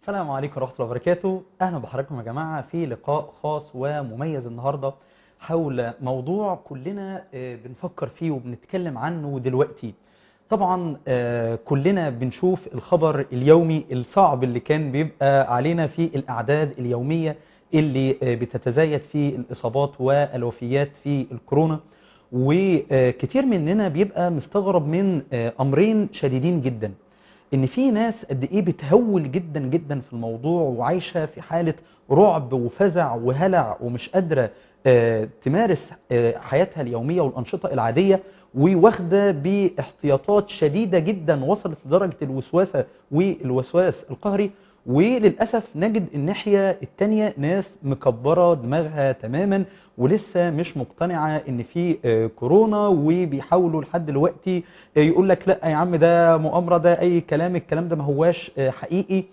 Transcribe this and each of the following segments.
السلام عليكم ورحمة الله وبركاته أهلا بحضراتكم يا جماعة في لقاء خاص ومميز النهاردة حول موضوع كلنا آه، بنفكر فيه وبنتكلم عنه دلوقتي طبعا آه، كلنا بنشوف الخبر اليومي الصعب اللي كان بيبقى علينا في الأعداد اليومية اللي آه، بتتزايد في الإصابات والوفيات في الكورونا وكتير مننا بيبقى مستغرب من آه، أمرين شديدين جدا ان في ناس قد ايه بتهول جدا جدا في الموضوع وعايشه في حاله رعب وفزع وهلع ومش قادره آه، تمارس آه، حياتها اليوميه والانشطه العاديه وواخده باحتياطات شديده جدا وصلت لدرجه الوسوسه والوسواس القهري وللاسف نجد الناحيه الثانيه ناس مكبره دماغها تماما ولسه مش مقتنعه ان في آه، كورونا وبيحاولوا لحد دلوقتي يقول لك لا يا عم ده مؤامره ده اي كلام الكلام ده ما هواش آه، حقيقي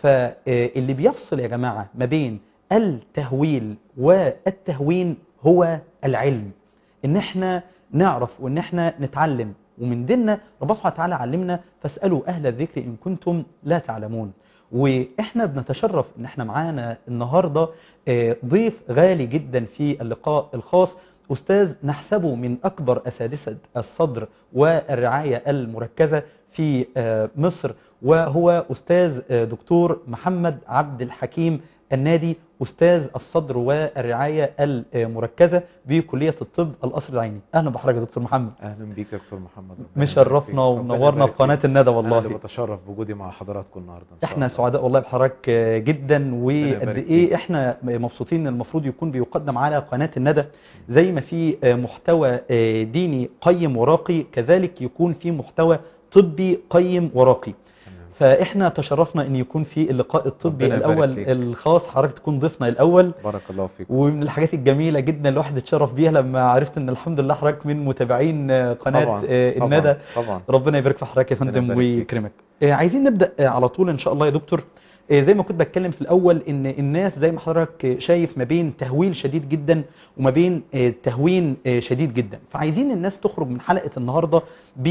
فاللي بيفصل يا جماعه ما بين التهويل والتهوين هو العلم ان احنا نعرف وان احنا نتعلم ومن ديننا ربنا سبحانه وتعالى علمنا فاسالوا اهل الذكر ان كنتم لا تعلمون واحنا بنتشرف ان احنا معانا النهارده آه، ضيف غالي جدا في اللقاء الخاص أستاذ نحسبه من أكبر أساتذة الصدر والرعاية المركزة في آه، مصر وهو أستاذ آه، دكتور محمد عبد الحكيم النادي أستاذ الصدر والرعاية المركزة بكلية الطب القصر العيني أهلا بحضرتك يا دكتور محمد اهلا بيك يا دكتور محمد ربنا مشرفنا يبارك فيك. ربنا ونورنا يبارك بقناة فيك. الندى انا اللي والله بتشرف بوجودي مع حضراتكم النهارده إن شاء احنا الله. سعداء والله بحضرتك آه، جدا وقد يبارك ايه فيك. احنا مبسوطين ان المفروض يكون بيقدم على قناة الندى زي ما في آه، محتوى آه، ديني قيم وراقي كذلك يكون في محتوى طبي قيم وراقي تمام. فاحنا تشرفنا ان يكون في اللقاء الطبي ربنا يبارك الاول فيك. الخاص حضرتك تكون ضيفنا الاول بارك الله فيك ومن الحاجات الجميلة جدا الواحد اتشرف بيها لما عرفت ان الحمد لله حضرتك من متابعين آه، قناة طبعا آه، طبعا الندى طبعا ربنا يبارك في حضرتك يا ربنا فندم يبارك فيك. ويكرمك آه، عايزين نبدأ آه، على طول ان شاء الله يا دكتور آه، زي ما كنت بتكلم في الاول ان الناس زي ما حضرتك آه، شايف ما بين تهويل شديد جدا وما بين آه، تهوين آه، شديد جدا فعايزين الناس تخرج من حلقة النهاردة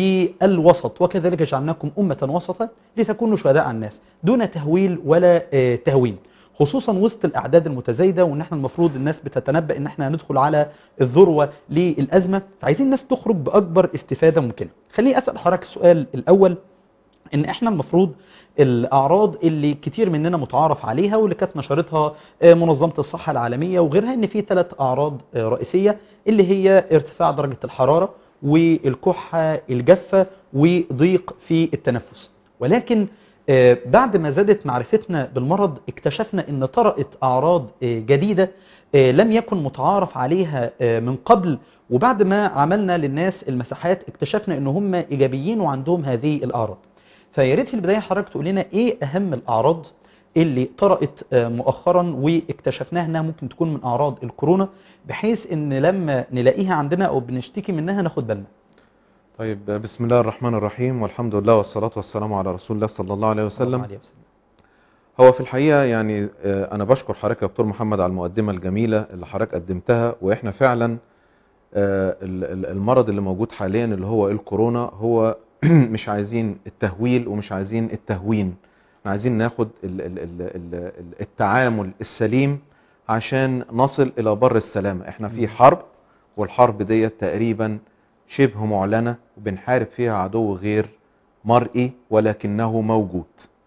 بالوسط وكذلك جعلناكم أمة وسطا لتكونوا شهداء على الناس دون تهويل ولا آه، تهوين خصوصا وسط الاعداد المتزايده وان احنا المفروض الناس بتتنبأ ان احنا هندخل على الذروه للازمه فعايزين الناس تخرج باكبر استفاده ممكنه خليني اسال حضرتك السؤال الاول ان احنا المفروض الاعراض اللي كتير مننا متعارف عليها واللي كانت نشرتها آه، منظمه الصحه العالميه وغيرها ان في ثلاث اعراض آه، رئيسيه اللي هي ارتفاع درجه الحراره والكحه الجافه وضيق في التنفس ولكن آه، بعد ما زادت معرفتنا بالمرض اكتشفنا ان طرأت اعراض آه، جديده آه، لم يكن متعارف عليها آه، من قبل وبعد ما عملنا للناس المساحات اكتشفنا ان هم ايجابيين وعندهم هذه الاعراض فيا ريت في البدايه حضرتك تقول لنا ايه اهم الاعراض اللي طرأت آه، مؤخرا واكتشفناها انها ممكن تكون من اعراض الكورونا بحيث ان لما نلاقيها عندنا او بنشتكي منها ناخد بالنا طيب بسم الله الرحمن الرحيم والحمد لله والصلاة والسلام على رسول الله صلى الله عليه صلى الله وسلم عليه وسلم. هو في الحقيقة يعني آه، أنا بشكر حضرتك يا دكتور محمد على المقدمة الجميلة اللي حضرتك قدمتها وإحنا فعلا آه، ال- ال- المرض اللي موجود حاليا اللي هو الكورونا هو مش عايزين التهويل ومش عايزين التهوين احنا عايزين ناخد ال- ال- ال- ال- ال- التعامل السليم عشان نصل إلى بر السلامة احنا في مم. حرب والحرب ديت تقريبا شبه معلنة وبنحارب فيها عدو غير مرئي ولكنه موجود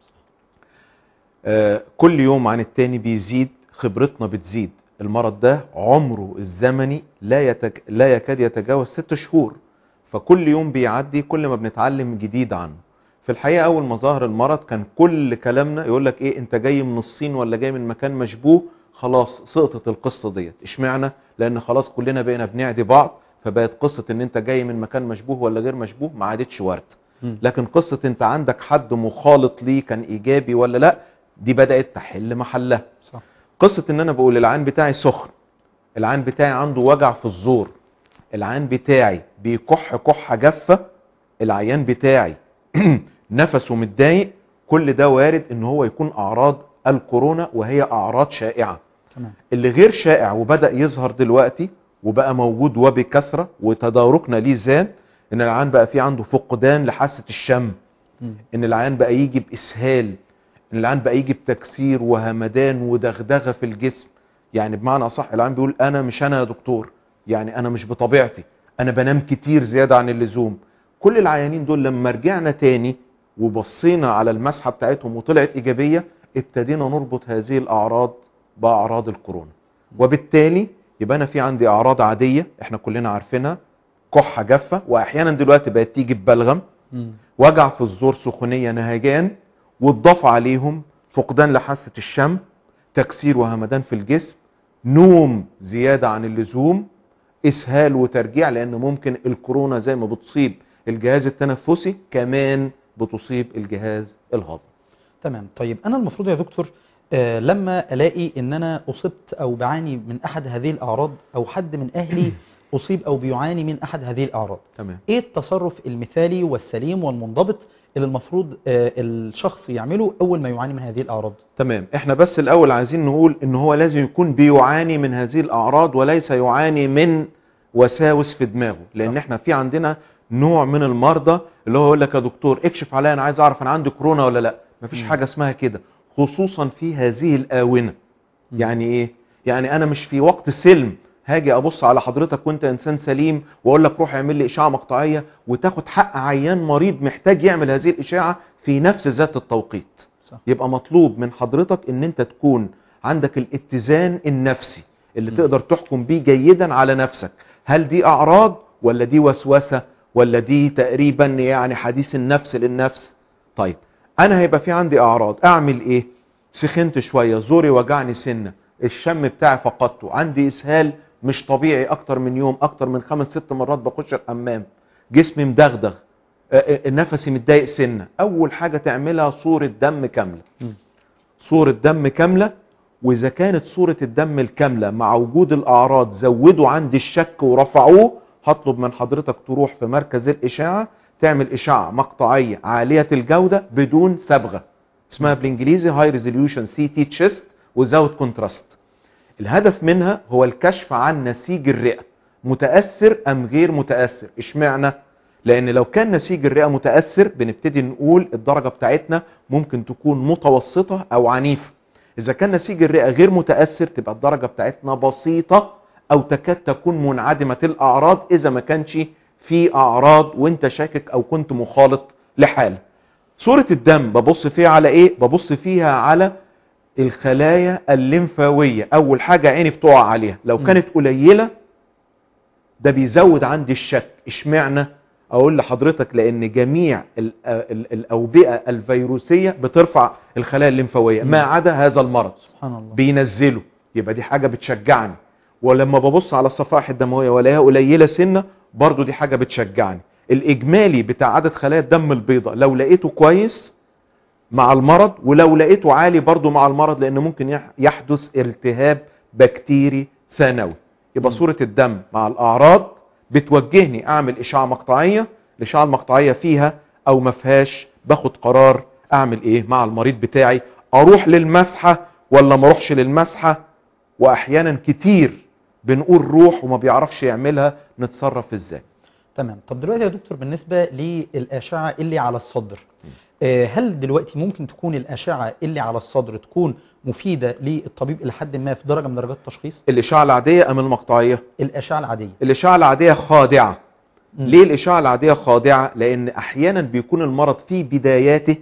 آه، كل يوم عن التاني بيزيد خبرتنا بتزيد المرض ده عمره الزمني لا, يتك... لا يكاد يتجاوز ست شهور فكل يوم بيعدي كل ما بنتعلم جديد عنه في الحقيقة أول ما ظهر المرض كان كل كلامنا يقول لك إيه أنت جاي من الصين ولا جاي من مكان مشبوه خلاص سقطت القصة ديت اشمعنى لأن خلاص كلنا بقينا بنعدي بعض فبقت قصة ان انت جاي من مكان مشبوه ولا غير مشبوه ما عادتش وارد مم. لكن قصة انت عندك حد مخالط ليه كان ايجابي ولا لا دي بدأت تحل محلها صح قصة ان انا بقول العين بتاعي سخن العين بتاعي عنده وجع في الزور العين بتاعي بيكح كحة جافة العيان بتاعي نفسه متضايق كل ده وارد ان هو يكون اعراض الكورونا وهي اعراض شائعة تمام اللي غير شائع وبدأ يظهر دلوقتي وبقى موجود وبكثرة وتداركنا ليه زاد ان العيان بقى فيه عنده فقدان لحاسة الشم مم. ان العيان بقى يجي باسهال ان العيان بقى يجي بتكسير وهمدان ودغدغه في الجسم يعني بمعنى اصح العيان بيقول انا مش انا يا دكتور يعني انا مش بطبيعتي انا بنام كتير زياده عن اللزوم كل العيانين دول لما رجعنا تاني وبصينا على المسحه بتاعتهم وطلعت ايجابيه ابتدينا نربط هذه الاعراض باعراض الكورونا وبالتالي يبقى انا في عندي اعراض عاديه احنا كلنا عارفينها كحه جافه واحيانا دلوقتي بقت تيجي ببلغم مم. وجع في الزور سخونيه نهجان واتضاف عليهم فقدان لحاسه الشم تكسير وهمدان في الجسم نوم زياده عن اللزوم اسهال وترجيع لان ممكن الكورونا زي ما بتصيب الجهاز التنفسي كمان بتصيب الجهاز الهضمي تمام طيب انا المفروض يا دكتور آه لما الاقي ان انا اصبت او بعاني من احد هذه الاعراض او حد من اهلي اصيب او بيعاني من احد هذه الاعراض تمام ايه التصرف المثالي والسليم والمنضبط اللي المفروض آه الشخص يعمله اول ما يعاني من هذه الاعراض تمام احنا بس الاول عايزين نقول ان هو لازم يكون بيعاني من هذه الاعراض وليس يعاني من وساوس في دماغه لان صح. احنا في عندنا نوع من المرضى اللي هو يقول لك يا دكتور اكشف عليا انا عايز اعرف انا عندي كورونا ولا لا مفيش مم. حاجه اسمها كده خصوصا في هذه الاونه مم. يعني ايه يعني انا مش في وقت سلم هاجي ابص على حضرتك وانت انسان سليم واقول لك روح اعمل لي اشعه مقطعيه وتاخد حق عيان مريض محتاج يعمل هذه الاشعه في نفس ذات التوقيت صح. يبقى مطلوب من حضرتك ان انت تكون عندك الاتزان النفسي اللي م. تقدر تحكم بيه جيدا على نفسك هل دي اعراض ولا دي وسوسه ولا دي تقريبا يعني حديث النفس للنفس طيب انا هيبقى في عندي اعراض اعمل ايه سخنت شويه زوري وجعني سنه الشم بتاعي فقدته عندي اسهال مش طبيعي اكتر من يوم اكتر من خمس ست مرات بخش الحمام جسمي مدغدغ آه، آه، نفسي متضايق سنه اول حاجه تعملها صوره دم كامله مم. صورة دم كاملة وإذا كانت صورة الدم الكاملة مع وجود الأعراض زودوا عندي الشك ورفعوه هطلب من حضرتك تروح في مركز الإشاعة تعمل إشاعة مقطعية عالية الجودة بدون صبغة اسمها بالإنجليزي هاي ريزوليوشن سي تي تشيست وزاوت كونتراست الهدف منها هو الكشف عن نسيج الرئة متأثر أم غير متأثر اشمعنى لأن لو كان نسيج الرئة متأثر بنبتدي نقول الدرجة بتاعتنا ممكن تكون متوسطة أو عنيفة إذا كان نسيج الرئة غير متأثر تبقى الدرجة بتاعتنا بسيطة أو تكاد تكون منعدمة الأعراض إذا ما كانش في أعراض وأنت شاكك أو كنت مخالط لحالة صورة الدم ببص فيها على إيه؟ ببص فيها على الخلايا الليمفاوية أول حاجة عيني بتقع عليها لو م. كانت قليلة ده بيزود عندي الشك اشمعنى اقول لحضرتك لان جميع ال- ال- الاوبئه الفيروسيه بترفع الخلايا الليمفاويه ما مم. عدا هذا المرض سبحان الله بينزله يبقى دي حاجه بتشجعني ولما ببص على الصفائح الدمويه والاقيها قليله سنه برضو دي حاجه بتشجعني الاجمالي بتاع عدد خلايا الدم البيضاء لو لقيته كويس مع المرض ولو لقيته عالي برضو مع المرض لان ممكن يح- يحدث التهاب بكتيري ثانوي يبقى مم. صورة الدم مع الاعراض بتوجهني اعمل اشعة مقطعية الاشعة المقطعية فيها او ما فيهاش باخد قرار اعمل ايه مع المريض بتاعي اروح للمسحة ولا ما اروحش للمسحة واحيانا كتير بنقول روح وما بيعرفش يعملها نتصرف ازاي تمام طب دلوقتي يا دكتور بالنسبة للأشعة اللي على الصدر آه، هل دلوقتي ممكن تكون الأشعة اللي على الصدر تكون مفيدة للطبيب إلى حد ما في درجة من درجات التشخيص الاشعة العادية ام المقطعية الأشعة العادية الاشعة العادية خادعة مم. ليه الاشعة العادية خادعة لان احيانا بيكون المرض في بداياته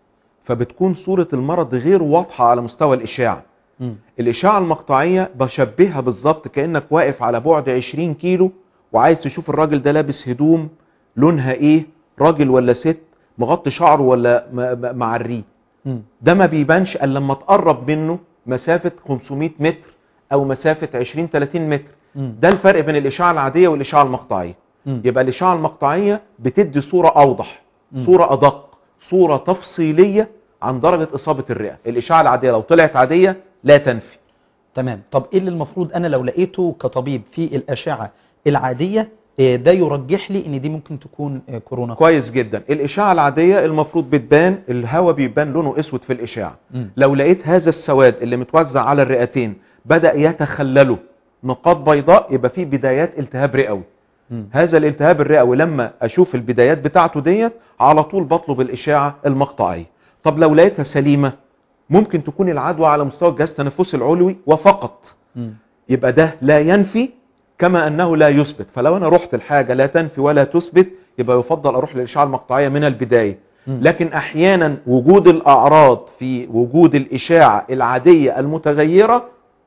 فبتكون صورة المرض غير واضحة على مستوى الاشاعة مم. الاشعة المقطعية بشبهها بالظبط كأنك واقف على بعد 20 كيلو وعايز تشوف الراجل ده لابس هدوم لونها ايه راجل ولا ست مغطي شعره ولا م- م- معريه مم. ده ما بيبانش الا لما تقرب منه مسافة 500 متر او مسافة 20 30 متر مم. ده الفرق بين الاشعة العادية والاشعة المقطعية مم. يبقى الاشعة المقطعية بتدي صورة اوضح مم. صورة ادق صورة تفصيلية عن درجة اصابة الرئة الاشعة العادية لو طلعت عادية لا تنفي تمام طب ايه اللي المفروض انا لو لقيته كطبيب في الاشعه العاديه آه، ده يرجح لي ان دي ممكن تكون آه، كورونا كويس جدا الاشعة العادية المفروض بتبان الهواء بيبان لونه اسود في الاشعة مم. لو لقيت هذا السواد اللي متوزع على الرئتين بدأ يتخلله نقاط بيضاء يبقى فيه بدايات التهاب رئوي مم. هذا الالتهاب الرئوي لما اشوف البدايات بتاعته ديت على طول بطلب الاشعه المقطعيه طب لو لقيتها سليمه ممكن تكون العدوى على مستوى الجهاز التنفسي العلوي وفقط مم. يبقى ده لا ينفي كما انه لا يثبت فلو انا رحت الحاجه لا تنفي ولا تثبت يبقى يفضل اروح للاشعه المقطعيه من البدايه مم. لكن احيانا وجود الاعراض في وجود الاشاعه العاديه المتغيره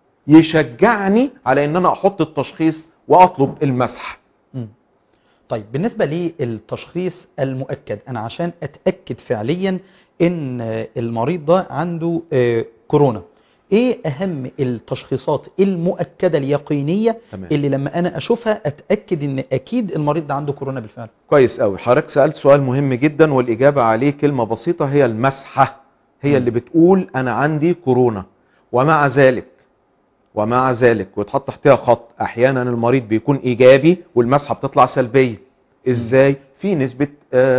يشجعني على ان انا احط التشخيص واطلب المسح مم. طيب بالنسبة للتشخيص المؤكد أنا عشان أتأكد فعليا إن المريض ده عنده آه، كورونا إيه أهم التشخيصات المؤكدة اليقينية تمام. اللي لما أنا أشوفها أتأكد إن أكيد المريض ده عنده كورونا بالفعل كويس قوي حضرتك سالت سؤال مهم جدا والاجابه عليه كلمه بسيطه هي المسحه هي مم. اللي بتقول انا عندي كورونا ومع ذلك ومع ذلك ويتحط تحتها خط احيانا المريض بيكون ايجابي والمسحه بتطلع سلبيه ازاي في نسبه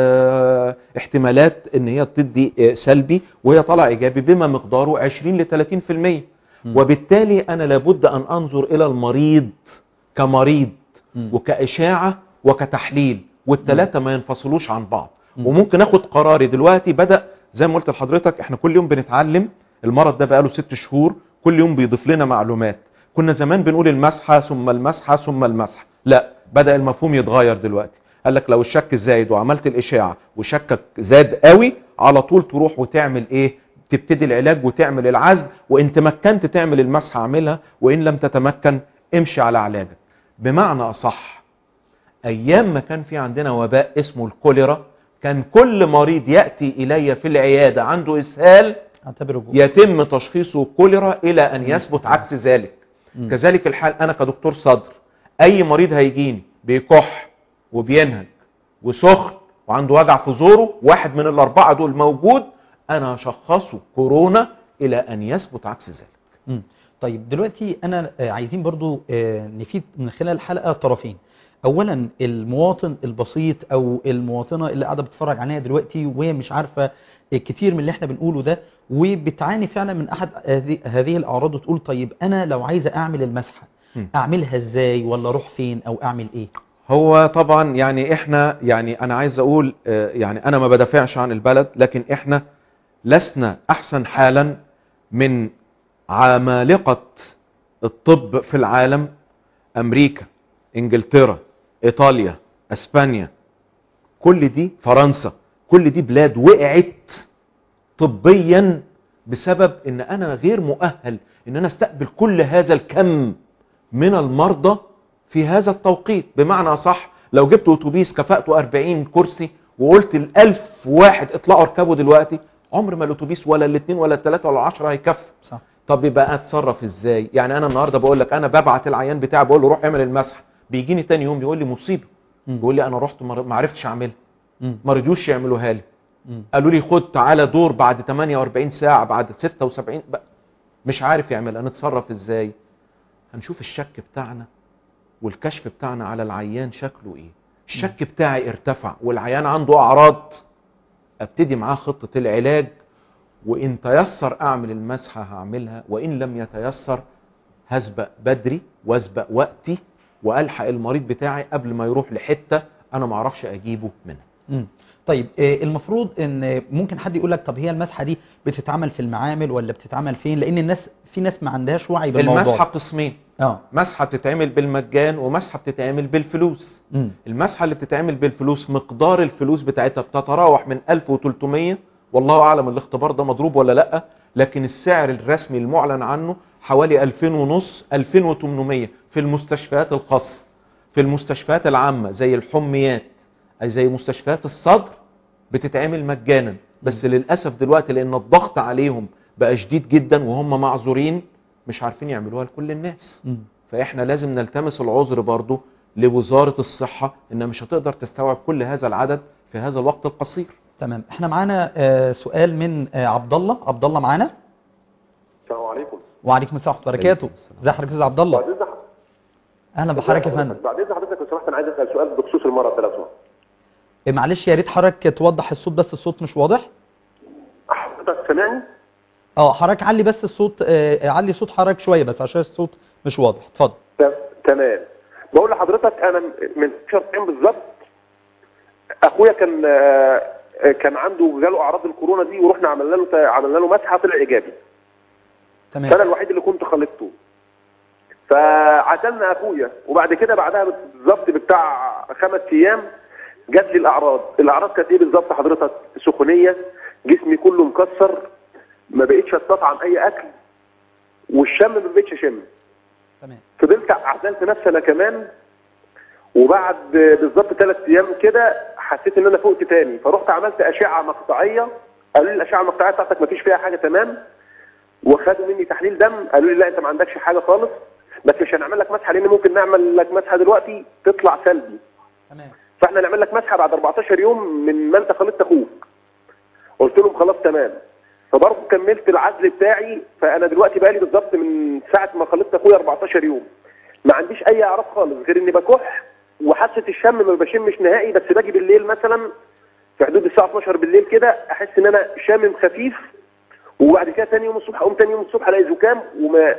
آه احتمالات ان هي تدي آه سلبي وهي طالعه ايجابي بما مقداره 20 ل 30% مم. وبالتالي انا لابد ان انظر الى المريض كمريض مم. وكاشاعه وكتحليل والثلاثه ما ينفصلوش عن بعض مم. وممكن اخد قراري دلوقتي بدا زي ما قلت لحضرتك احنا كل يوم بنتعلم المرض ده بقاله ست شهور كل يوم بيضيف لنا معلومات كنا زمان بنقول المسحه ثم المسحه ثم المسحه لا بدا المفهوم يتغير دلوقتي قال لك لو الشك زايد وعملت الاشاعه وشكك زاد قوي على طول تروح وتعمل ايه تبتدي العلاج وتعمل العزل وان تمكنت تعمل المسحه اعملها وان لم تتمكن امشي على علاجك بمعنى اصح ايام ما كان في عندنا وباء اسمه الكوليرا كان كل مريض ياتي الي في العياده عنده اسهال أعتبره جو- يتم تشخيصه كوليرا الى ان يثبت عكس ذلك مم. كذلك الحال انا كدكتور صدر اي مريض هيجيني بيكح وبينهج وسخن وعنده وجع في زوره واحد من الاربعه دول موجود انا هشخصه كورونا الى ان يثبت عكس ذلك مم. طيب دلوقتي انا آه، عايزين برضو آه، نفيد من خلال الحلقه طرفين اولا المواطن البسيط او المواطنه اللي قاعده بتتفرج علينا دلوقتي وهي مش عارفه كتير من اللي احنا بنقوله ده وبتعاني فعلا من احد هذه- هذه الاعراض وتقول طيب انا لو عايزه اعمل المسحه مم. اعملها ازاي ولا اروح فين او اعمل ايه هو طبعا يعني احنا يعني انا عايز اقول آه، يعني انا ما بدافعش عن البلد لكن احنا لسنا احسن حالا من عمالقة الطب في العالم امريكا انجلترا ايطاليا اسبانيا كل دي فرنسا كل دي بلاد وقعت طبيا بسبب ان انا غير مؤهل ان انا استقبل كل هذا الكم من المرضى في هذا التوقيت بمعنى صح لو جبت اتوبيس كفاءته 40 كرسي وقلت الألف واحد اطلعوا اركبوا دلوقتي عمر ما الاتوبيس ولا الاثنين ولا الثلاثه ولا العشرة هيكفي صح طب يبقى اتصرف ازاي يعني انا النهارده بقول لك انا ببعت العيان بتاعي بقول له روح اعمل المسح بيجيني تاني يوم يقول لي مصيبه مم. يقول لي انا رحت ما ما عرفتش اعملها مم. ما رضيوش يعملوها لي مم. قالوا لي خد تعالى دور بعد 48 ساعه بعد 76 بقى مش عارف يعملها نتصرف ازاي هنشوف الشك بتاعنا والكشف بتاعنا على العيان شكله ايه الشك بتاعي ارتفع والعيان عنده اعراض ابتدي معاه خطه العلاج وان تيسر اعمل المسحه هعملها وان لم يتيسر هسبق بدري واسبق وقتي والحق المريض بتاعي قبل ما يروح لحته انا ما اعرفش اجيبه منها مم. طيب آه، المفروض ان ممكن حد يقول لك طب هي المسحه دي بتتعمل في المعامل ولا بتتعمل فين لان الناس في ناس ما عندهاش وعي بالموضوع المسحه قسمين اه مسحه بتتعمل بالمجان ومسحه بتتعمل بالفلوس مم. المسحه اللي بتتعمل بالفلوس مقدار الفلوس بتاعتها بتتراوح من 1300 والله اعلم الاختبار ده مضروب ولا لا لكن السعر الرسمي المعلن عنه حوالي 2000 ونص 2800 في المستشفيات الخاصه في المستشفيات العامه زي الحميات اي زي مستشفيات الصدر بتتعمل مجانا بس للاسف دلوقتي لان الضغط عليهم بقى شديد جدا وهم معذورين مش عارفين يعملوها لكل الناس مم. فاحنا لازم نلتمس العذر برضو لوزارة الصحة انها مش هتقدر تستوعب كل هذا العدد في هذا الوقت القصير تمام احنا معانا آه، سؤال من آه، عبد الله عبد الله معانا السلام عليكم وعليكم السلام ورحمه الله وبركاته عليكم السلام. ازي حضرتك يا استاذ عبد الله بعد اذن حضرتك اهلا بحضرتك يا فندم بعد اذن حضرتك لو سمحت انا عايز اسال سؤال بخصوص المرض ده لو سمحت آه، معلش يا ريت حضرتك توضح الصوت بس الصوت مش واضح حضرتك سامعني؟ اه حضرتك علي بس الصوت آه، علي صوت حضرتك شويه بس عشان الصوت مش واضح اتفضل ت- تمام بقول لحضرتك انا من 10 ايام بالظبط اخويا كان آه، آه، كان عنده جاله اعراض الكورونا دي ورحنا عملنا له عملنا له مسحه طلع ايجابي فانا تمام الوحيد اللي كنت خلطته فعزلنا اخويا وبعد كده بعدها بالظبط بتاع خمس ايام جات لي الاعراض الاعراض كانت ايه بالظبط حضرتك سخونيه جسمي كله مكسر ما بقتش استطعم اي اكل والشم ما بقتش اشم تمام فضلت عزلت نفسي انا كمان وبعد بالظبط ثلاث ايام كده حسيت ان انا فقت تاني فرحت عملت اشعه مقطعيه قالوا لي الاشعه المقطعيه بتاعتك ما فيش فيها حاجه تمام وخدوا مني تحليل دم قالوا لي لا انت ما عندكش حاجه خالص بس مش هنعمل لك مسحه لان ممكن نعمل لك مسحه دلوقتي تطلع سلبي تمام فاحنا نعمل لك مسحه بعد 14 يوم من ما انت خلطت اخوك قلت لهم خلاص تمام فبرضه كملت العزل بتاعي فانا دلوقتي بقالي بالظبط من ساعه ما خلطت اخويا 14 يوم ما عنديش اي اعراض خالص غير اني بكح وحاسه الشم ما بشمش نهائي بس باجي بالليل مثلا في حدود الساعه 12 بالليل كده احس ان انا شامم خفيف وبعد كده تاني يوم الصبح اقوم تاني يوم الصبح الاقي زكام وما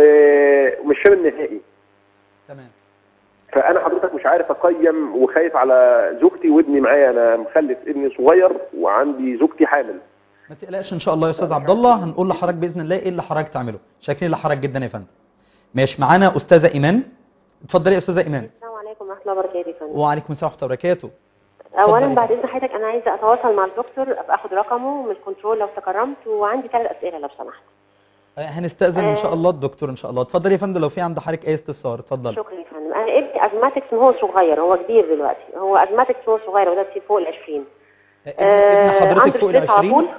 و- ومش شامم نهائي تمام فانا حضرتك مش عارف اقيم وخايف على زوجتي وابني معايا انا مخلف ابني صغير وعندي زوجتي حامل ما تقلقش ان شاء الله يا استاذ عبد الله هنقول لحضرتك باذن الله ايه اللي حضرتك تعمله شاكرين لحضرتك جدا يا فندم ماشي معانا استاذه ايمان اتفضلي يا استاذه ايمان السلام عليكم ورحمة الله وبركاته يا فندم. وعليكم السلام ورحمه الله وبركاته أولا اتفضلي. بعد إذن حضرتك أنا عايزة أتواصل مع الدكتور أبقى أخد رقمه من الكنترول لو تكرمت وعندي ثلاث أسئلة لو سمحت. آه، هنستأذن ان شاء آه. الله الدكتور ان شاء الله اتفضلي يا فندم لو في عند حضرتك اي استفسار اتفضلي شكرا يا فندم. أنا ابني أزماتكس من هو صغير هو كبير دلوقتي هو أزماتكس وهو صغير وده فوق ال 20 آه، ابن ابن حضرتك فوق ال ستريس على 20 طول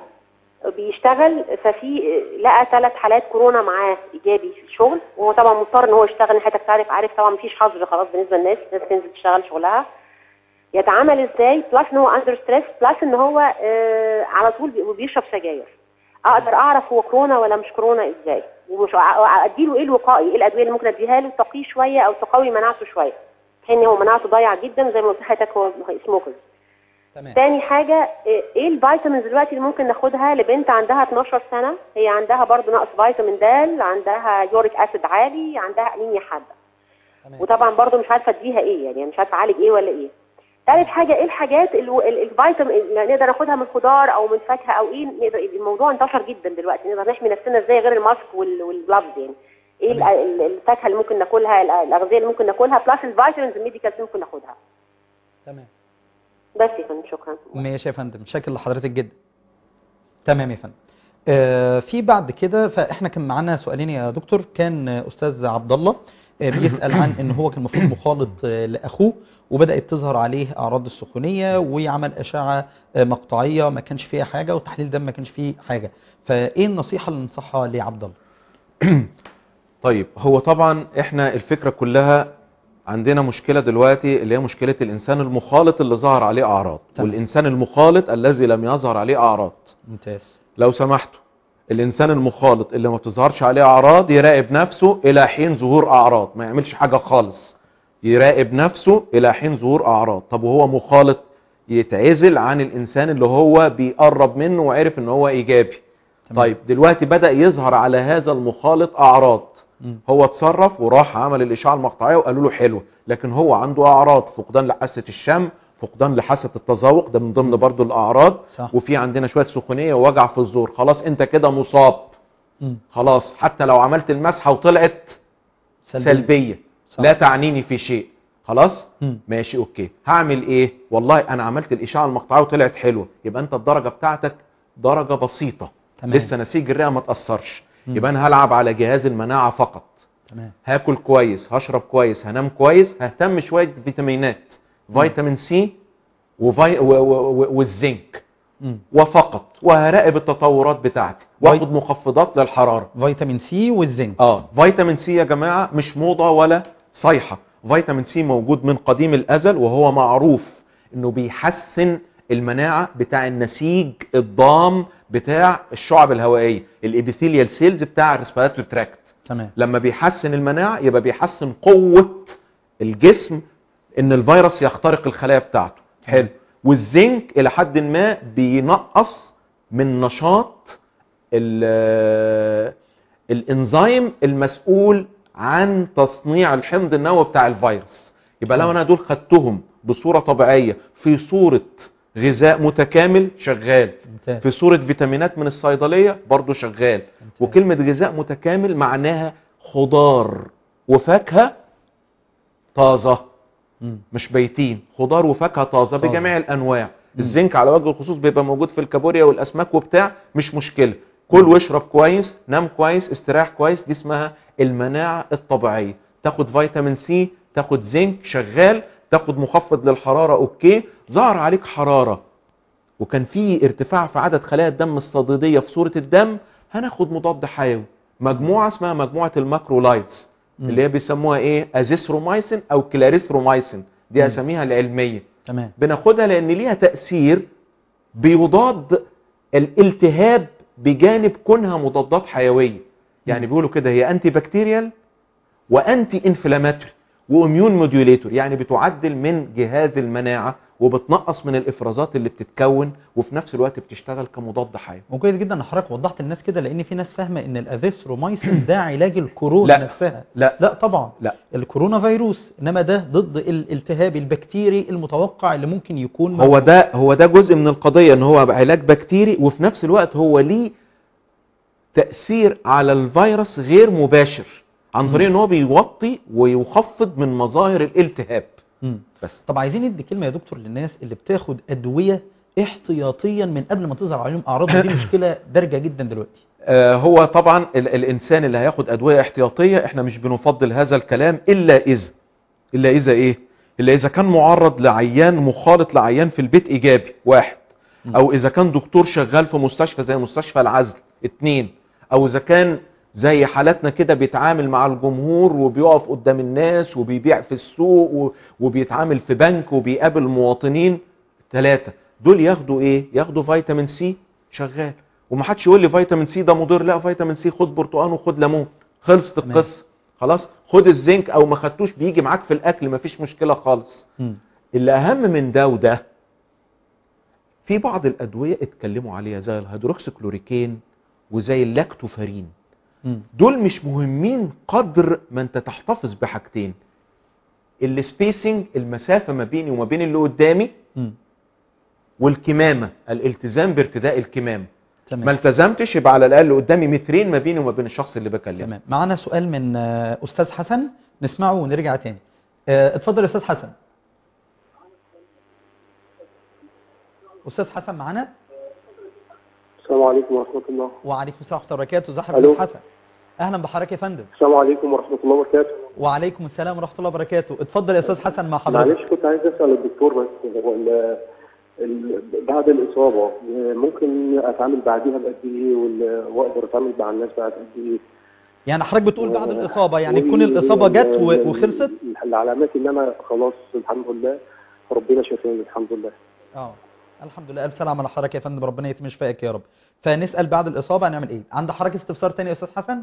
بيشتغل ففي لقى ثلاث حالات كورونا معاه ايجابي في الشغل وهو طبعا مضطر ان هو يشتغل حضرتك تعرف عارف طبعا مفيش حظر خلاص بالنسبه للناس الناس تنزل تشتغل شغلها يتعامل ازاي بلس ان هو اندر ستريس بلس ان هو آه على طول بي- بيشرب سجاير اقدر اعرف هو كورونا ولا مش كورونا ازاي ومش ع- اديله ايه الوقائي ايه الادويه اللي ممكن اديها له تقيه شويه او تقوي مناعته شويه حين هو مناعته ضايعه جدا زي ما قلت لحضرتك هو سموكر تمام تاني حاجة ايه إيه الفيتامينز دلوقتي اللي ممكن ناخدها لبنت عندها 12 سنة هي عندها برضو نقص فيتامين د عندها يوريك اسيد عالي عندها انيميا حادة تمام وطبعا برضو مش عارفة اديها ايه يعني مش عارفة اعالج ايه ولا ايه تالت حاجة ايه الحاجات ال- ال- الفيتامين اللي نقدر ناخدها من خضار او من فاكهة او ايه نقدر الموضوع انتشر جدا دلوقتي نقدر نحمي نفسنا ازاي غير الماسك وال- والجلافز يعني ايه ال- ال- الفاكهة اللي ممكن ناكلها ال- الاغذية اللي ممكن ناكلها بلس الفيتامينز الميديكال اللي ممكن ناخدها تمام بس يا فندم شكرا ماشي يا فندم شاكر لحضرتك جدا تمام يا فندم آه في بعد كده فاحنا كان معانا سؤالين يا دكتور كان آه، استاذ عبد الله آه بيسال عن ان هو كان المفروض مخالط آه لاخوه وبدات تظهر عليه اعراض السخونيه وعمل اشعه آه مقطعيه ما كانش فيها حاجه وتحليل دم ما كانش فيه حاجه فايه النصيحه اللي ننصحها لعبد الله طيب هو طبعا احنا الفكرة كلها عندنا مشكلة دلوقتي اللي هي مشكلة الإنسان المخالط اللي ظهر عليه أعراض تمام. والإنسان المخالط الذي لم يظهر عليه أعراض ممتاز لو سمحتوا الإنسان المخالط اللي ما بتظهرش عليه أعراض يراقب نفسه إلى حين ظهور أعراض ما يعملش حاجة خالص يراقب نفسه إلى حين ظهور أعراض طب وهو مخالط يتعزل عن الإنسان اللي هو بيقرب منه وعرف إن هو إيجابي تمام. طيب دلوقتي بدأ يظهر على هذا المخالط أعراض مم. هو اتصرف وراح عمل الإشعة المقطعية وقالوا له حلو لكن هو عنده أعراض فقدان لحاسة الشم فقدان لحاسة التذوق ده من ضمن برضو الأعراض صح. وفي عندنا شوية سخونية ووجع في الزور خلاص انت كده مصاب مم. خلاص حتى لو عملت المسحة وطلعت سلبية. سلبية صح. لا تعنيني في شيء خلاص مم. ماشي اوكي هعمل ايه والله انا عملت الاشعه المقطعيه وطلعت حلوه يبقى انت الدرجه بتاعتك درجه بسيطه تمام. لسه نسيج الرئه ما تاثرش مم. يبقى انا هلعب على جهاز المناعه فقط تمام هاكل كويس هشرب كويس هنام كويس ههتم شويه فيتامينات فيتامين سي وفي... و... و... و... والزنك مم. وفقط وهراقب التطورات بتاعتي واخد مخفضات للحراره فيتامين سي والزنك اه فيتامين سي يا جماعه مش موضه ولا صيحه فيتامين سي موجود من قديم الازل وهو معروف انه بيحسن المناعه بتاع النسيج الضام بتاع الشعب الهوائيه الابيثيليال سيلز بتاع الريسبيراتوري تراكت تمام لما بيحسن المناعه يبقى بيحسن قوه الجسم ان الفيروس يخترق الخلايا بتاعته حلو والزنك الى حد ما بينقص من نشاط ال- الانزيم المسؤول عن تصنيع الحمض النووي بتاع الفيروس يبقى لو انا دول خدتهم بصوره طبيعيه في صوره غذاء متكامل شغال ممتاز في صورة فيتامينات من الصيدلية برضو شغال وكلمة غذاء متكامل معناها خضار وفاكهة طازة مم. مش بيتين خضار وفاكهة طازة طازة. بجميع الأنواع الزنك على وجه الخصوص بيبقى موجود في الكابوريا والأسماك وبتاع مش مشكلة كل واشرب كويس نام كويس استراح كويس دي اسمها المناعة الطبيعية تاخد فيتامين سي تاخد زنك شغال تاخد مخفض للحرارة اوكي ظهر عليك حرارة وكان في ارتفاع في عدد خلايا الدم الصديدية في صورة الدم هناخد مضاد حيوي مجموعة اسمها مجموعة الماكرولايتس مم. اللي هي بيسموها ايه ازيثرومايسين او كلاريثرومايسين دي مم. اساميها العلمية تمام بناخدها لان ليها تأثير بيضاد الالتهاب بجانب كونها مضادات حيوية يعني مم. بيقولوا كده هي انتي بكتيريال وانتي انفلاماتوري واميون موديوليتور يعني بتعدل من جهاز المناعة وبتنقص من الافرازات اللي بتتكون وفي نفس الوقت بتشتغل كمضاد حيوي وكويس جدا ان حضرتك وضحت للناس كده لان في ناس فاهمه ان الاذيثرومايسين ده علاج الكورونا لا. نفسها لا لا طبعا لا الكورونا فيروس انما ده ضد الالتهاب البكتيري المتوقع اللي ممكن يكون هو موجود. ده هو ده جزء من القضية ان هو علاج بكتيري وفي نفس الوقت هو ليه تأثير على الفيروس غير مباشر عن طريق ان هو بيوطي ويخفض من مظاهر الالتهاب مم. بس طب عايزين ندي كلمه يا دكتور للناس اللي بتاخد ادويه احتياطيا من قبل ما تظهر عليهم اعراض ودي مشكله دارجه جدا دلوقتي آه هو طبعا ال الانسان اللي هياخد ادوية احتياطية احنا مش بنفضل هذا الكلام الا اذا الا اذا ايه الا اذا كان معرض لعيان مخالط لعيان في البيت ايجابي واحد مم. او اذا كان دكتور شغال في مستشفى زي مستشفى العزل اتنين او اذا كان زي حالاتنا كده بيتعامل مع الجمهور وبيقف قدام الناس وبيبيع في السوق و- وبيتعامل في بنك وبيقابل المواطنين ثلاثة دول ياخدوا ايه ياخدوا فيتامين سي شغال ومحدش يقول لي فيتامين سي ده مضر لا فيتامين سي خد برتقان وخد ليمون خلصت تمام. القصة خلاص خد الزنك او ما خدتوش بيجي معاك في الاكل مفيش مشكلة خالص مم. اللي اهم من ده وده في بعض الادويه اتكلموا عليها زي الهيدروكسيكلوريكين وزي اللاكتوفارين مم. دول مش مهمين قدر ما انت تحتفظ بحاجتين السبيسنج المسافه ما بيني وما بين اللي قدامي مم. والكمامه الالتزام بارتداء الكمامه ما تمام التزمتش يبقى على الاقل قدامي مترين ما بيني وما بين الشخص اللي بكلمه تمام معانا سؤال من آه، استاذ حسن نسمعه ونرجع تاني آه، اتفضل يا استاذ حسن استاذ حسن معانا السلام عليكم ورحمة الله وعليكم السلام ورحمه الله وبركاته ازي ألو. حضرتك يا حسن اهلا بحضرتك يا فندم السلام عليكم ورحمة الله وبركاته وعليكم السلام ورحمه الله وبركاته اتفضل يا استاذ حسن مع حضرتك معلش كنت عايز أسأل الدكتور بس هو ال- ال- بعد الإصابة ممكن أتعامل بعديها بقد إيه وال- وأقدر أتعامل مع الناس بعد قد إيه؟ يعني حضرتك بتقول بعد و- الاصابه يعني تكون وال- الاصابه جت و- ال- وخلصت العلامات إن أنا خلاص الحمد لله ربنا شافاني الحمد لله اه الحمد لله الف سلامه على حضرتك يا فندم ربنا يتم شفائك يا رب فنسال بعد الاصابه هنعمل ايه عند حضرتك استفسار تاني يا استاذ حسن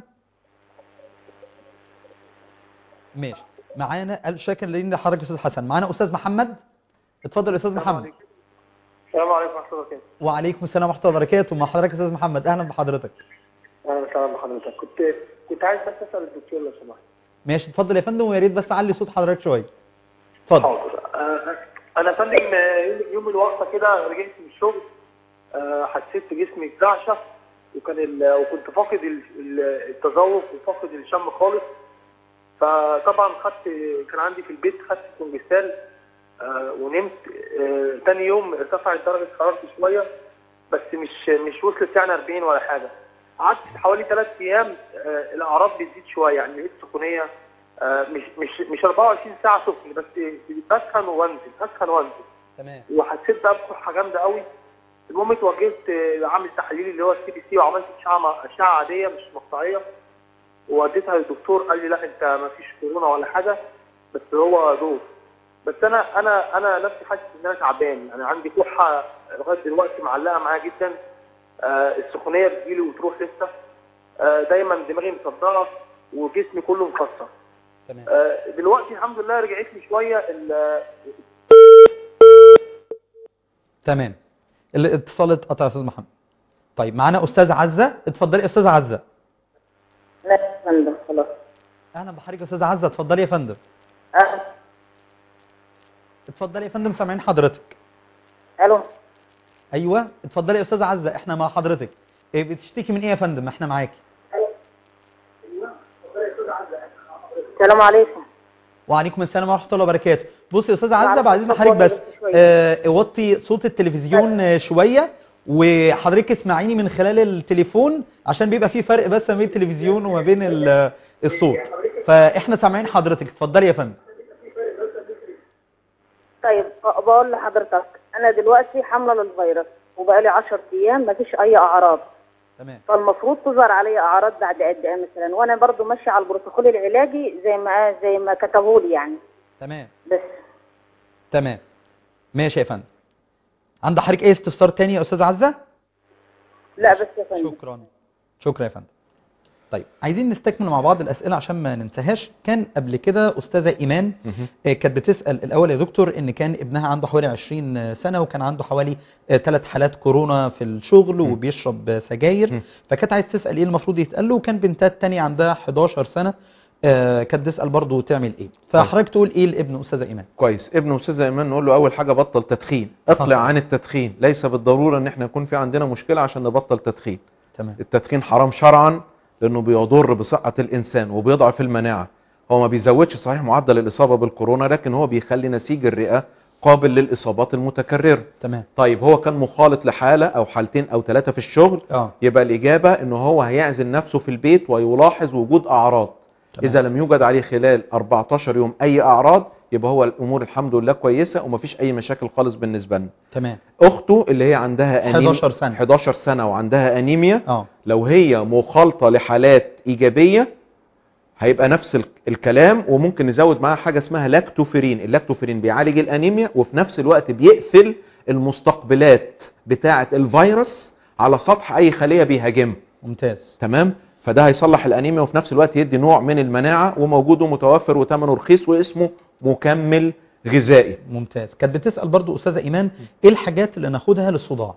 ماشي معانا قال شاكر لنا حضرتك يا استاذ حسن معانا استاذ محمد اتفضل يا استاذ محمد السلام عليكم ورحمة الله وبركاته. وعليكم السلام ورحمه الله وبركاته مع حضرتك يا استاذ محمد اهلا بحضرتك أهلا وسهلا بحضرتك. كنت كنت عايز بس أسأل الدكتور لو سمحت. ماشي اتفضل يا فندم ويا ريت بس علي صوت حضرتك شويه اتفضل حاضر. آه، أنا يا فندم آه، يوم يوم الوقفة كده رجعت من الشغل آه، حسيت جسمي اترعشة وكان ال- وكنت فاقد ال- ال- التذوق وفاقد الشم خالص فطبعا خدت كان عندي في البيت خدت كونجستال آه، ونمت آه، تاني يوم ارتفعت درجة حرارتي شوية بس مش مش وصلت يعني 40 ولا حاجة قعدت حوالي ثلاث ايام آه، الاعراض بتزيد شويه يعني لقيت سخونيه آه، مش مش مش 24 ساعه سخن بس بسخن وانزل اسخن وانزل تمام وحسيت بقى بصحه جامده قوي المهم اتوجهت آه، عامل تحاليل اللي هو السي بي سي وعملت اشعه اشعه عاديه مش مقطعيه ووديتها للدكتور قال لي لا انت ما فيش كورونا ولا حاجه بس هو دور بس انا انا انا نفسي حاسس ان انا تعبان انا عندي كحه لغايه دلوقتي معلقه معايا جدا آه السخونيه بتجيلي وتروح لسه آه دايما دماغي مصدعه وجسمي كله مكسر تمام آه دلوقتي الحمد لله رجعت لي شويه ال- تمام الاتصال اتقطع يا استاذ محمد طيب معانا استاذ عزه اتفضلي يا استاذ عزه لا يا فندم خلاص اهلا بحضرتك يا استاذ عزه اتفضلي يا فندم أه. اتفضلي يا فندم سامعين حضرتك الو ايوه اتفضلي يا استاذه عزه احنا مع حضرتك إيه بتشتكي من ايه يا فندم احنا معاكي السلام عليكم وعليكم السلام ورحمه الله وبركاته بصي يا استاذه عزه معلش بعد اذن صوت حضرتك بس واطي شوية. آه، وطي صوت التلفزيون آه، شويه وحضرتك اسمعيني من خلال التليفون عشان بيبقى في فرق بس ما بين التلفزيون وما بين ال- الصوت فاحنا سامعين حضرتك اتفضلي يا فندم طيب أ- بقول لحضرتك انا دلوقتي حامله للفيروس وبقالي 10 ايام مفيش اي اعراض تمام فالمفروض تظهر علي اعراض بعد قد ايه مثلا وانا برضو ماشيه على البروتوكول العلاجي زي ما زي ما كتبوا لي يعني تمام بس تمام ماشي يا فندم عند حضرتك اي استفسار تاني يا استاذ عزه لا بس يا فندم شكرا شكرا يا فندم طيب عايزين نستكمل مع بعض الاسئله عشان ما ننساهاش كان قبل كده استاذه ايمان مهم. آه، كانت بتسال الاول يا دكتور ان كان ابنها عنده حوالي 20 سنه وكان عنده حوالي ثلاث حالات كورونا في الشغل مم. وبيشرب آه، سجاير مم. فكانت عايز تسال ايه المفروض يتقال له وكان بنتها الثانيه عندها 11 سنه آه، كانت تسال برضه تعمل ايه فحضرتك تقول ايه لابن استاذه ايمان كويس ابن استاذ ايمان نقول له اول حاجه بطل تدخين اطلع طبعا. عن التدخين ليس بالضروره ان احنا يكون في عندنا مشكله عشان نبطل تدخين تمام التدخين حرام شرعا لانه بيضر بصحه الانسان وبيضعف المناعه هو ما بيزودش صحيح معدل الاصابه بالكورونا لكن هو بيخلي نسيج الرئه قابل للاصابات المتكرره تمام طيب هو كان مخالط لحاله او حالتين او ثلاثه في الشغل اه يبقى الاجابه ان هو هيعزل نفسه في البيت ويلاحظ وجود اعراض تمام. اذا لم يوجد عليه خلال 14 يوم اي اعراض يبقى هو الامور الحمد لله كويسه ومفيش اي مشاكل خالص بالنسبه لنا تمام اخته اللي هي عندها أنيميا 11 سنة. 11 سنه وعندها انيميا اه لو هي مخالطه لحالات ايجابيه هيبقى نفس ال- الكلام وممكن نزود معاها حاجه اسمها لاكتوفيرين اللاكتوفيرين بيعالج الانيميا وفي نفس الوقت بيقفل المستقبلات بتاعه الفيروس على سطح اي خليه بيهاجمها ممتاز تمام فده هيصلح الانيميا وفي نفس الوقت يدي نوع من المناعه وموجود ومتوفر وثمنه رخيص واسمه مكمل غذائي ممتاز كانت بتسال برضه استاذه ايمان ايه الحاجات اللي ناخدها للصداع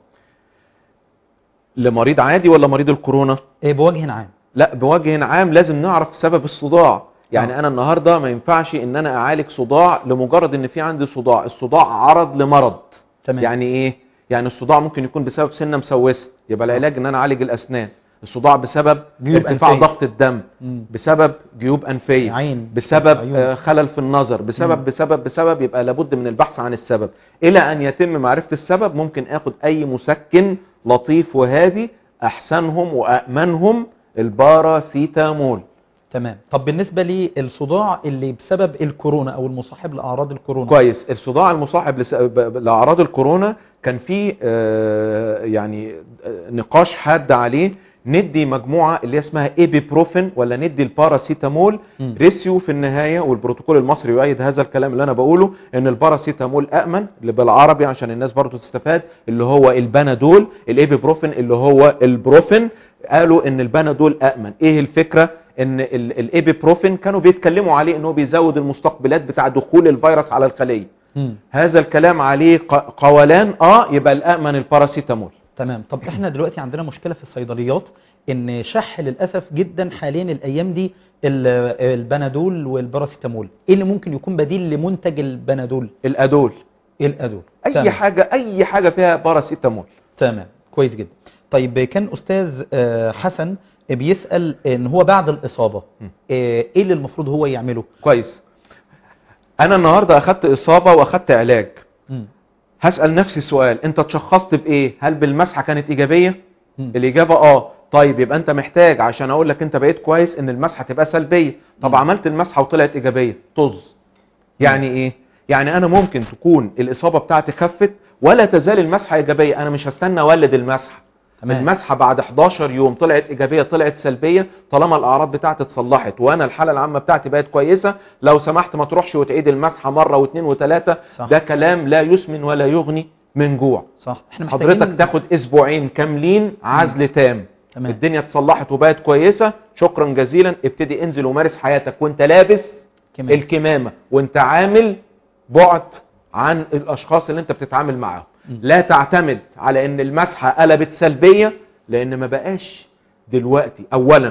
لمريض عادي ولا مريض الكورونا إيه بوجه عام لا بوجه عام لازم نعرف سبب الصداع يعني آه. انا النهارده ما ينفعش ان انا اعالج صداع لمجرد ان في عندي صداع الصداع عرض لمرض تمام يعني ايه يعني الصداع ممكن يكون بسبب سنه مسوسه يبقى العلاج ان انا اعالج الاسنان الصداع بسبب جيوب ارتفاع أنفية. ضغط الدم مم. بسبب جيوب انفيه عين بسبب عيون. آه، خلل في النظر بسبب مم. بسبب بسبب يبقى لابد من البحث عن السبب الى ان يتم معرفه السبب ممكن اخد اي مسكن لطيف وهادي احسنهم وامنهم الباراسيتامول تمام طب بالنسبه للصداع اللي بسبب الكورونا او المصاحب لاعراض الكورونا كويس الصداع المصاحب لس- ب- ب- لاعراض الكورونا كان في آه، يعني آه، نقاش حاد عليه ندي مجموعه اللي اسمها ايبيبروفين ولا ندي الباراسيتامول مم. ريسيو في النهايه والبروتوكول المصري يؤيد هذا الكلام اللي انا بقوله ان الباراسيتامول امن اللي بالعربي عشان الناس برضو تستفاد اللي هو البنادول الايبيبروفين اللي هو البروفين قالوا ان البنادول امن ايه الفكره ان ال- الايبيبروفين كانوا بيتكلموا عليه ان هو بيزود المستقبلات بتاع دخول الفيروس على الخليه مم. هذا الكلام عليه ق- قولان اه يبقى الامن الباراسيتامول تمام طب احنا دلوقتي عندنا مشكله في الصيدليات ان شح للاسف جدا حاليا الايام دي ال- البنادول والباراسيتامول ايه اللي ممكن يكون بديل لمنتج البنادول الادول ايه الادول اي تمام. حاجه اي حاجه فيها باراسيتامول تمام كويس جدا طيب كان استاذ آه، حسن بيسال ان هو بعد الاصابه م. آه، ايه اللي المفروض هو يعمله كويس انا النهارده اخدت اصابه واخدت علاج مم. هسال نفسي سؤال انت اتشخصت بايه هل بالمسحه كانت ايجابيه مم. الاجابه اه طيب يبقى انت محتاج عشان اقول لك انت بقيت كويس ان المسحه تبقى سلبيه طب مم. عملت المسحه وطلعت ايجابيه طز يعني ايه يعني انا ممكن تكون الاصابه بتاعتي خفت ولا تزال المسحه ايجابيه انا مش هستنى اولد المسحه تمام. المسحه بعد 11 يوم طلعت ايجابيه طلعت سلبيه طالما الاعراض بتاعتي اتصلحت وانا الحاله العامه بتاعتي بقت كويسه لو سمحت ما تروحش وتعيد المسحه مره واثنين وثلاثه صح. ده كلام لا يسمن ولا يغني من جوع صح احنا محتاجين حضرتك تاخد اسبوعين كاملين عزل تام تمام. الدنيا اتصلحت وبقت كويسه شكرا جزيلا ابتدي انزل ومارس حياتك وانت لابس كمان. الكمامه وانت عامل بعد عن الاشخاص اللي انت بتتعامل معاهم لا تعتمد على ان المسحه قلبت سلبيه لان ما بقاش دلوقتي اولا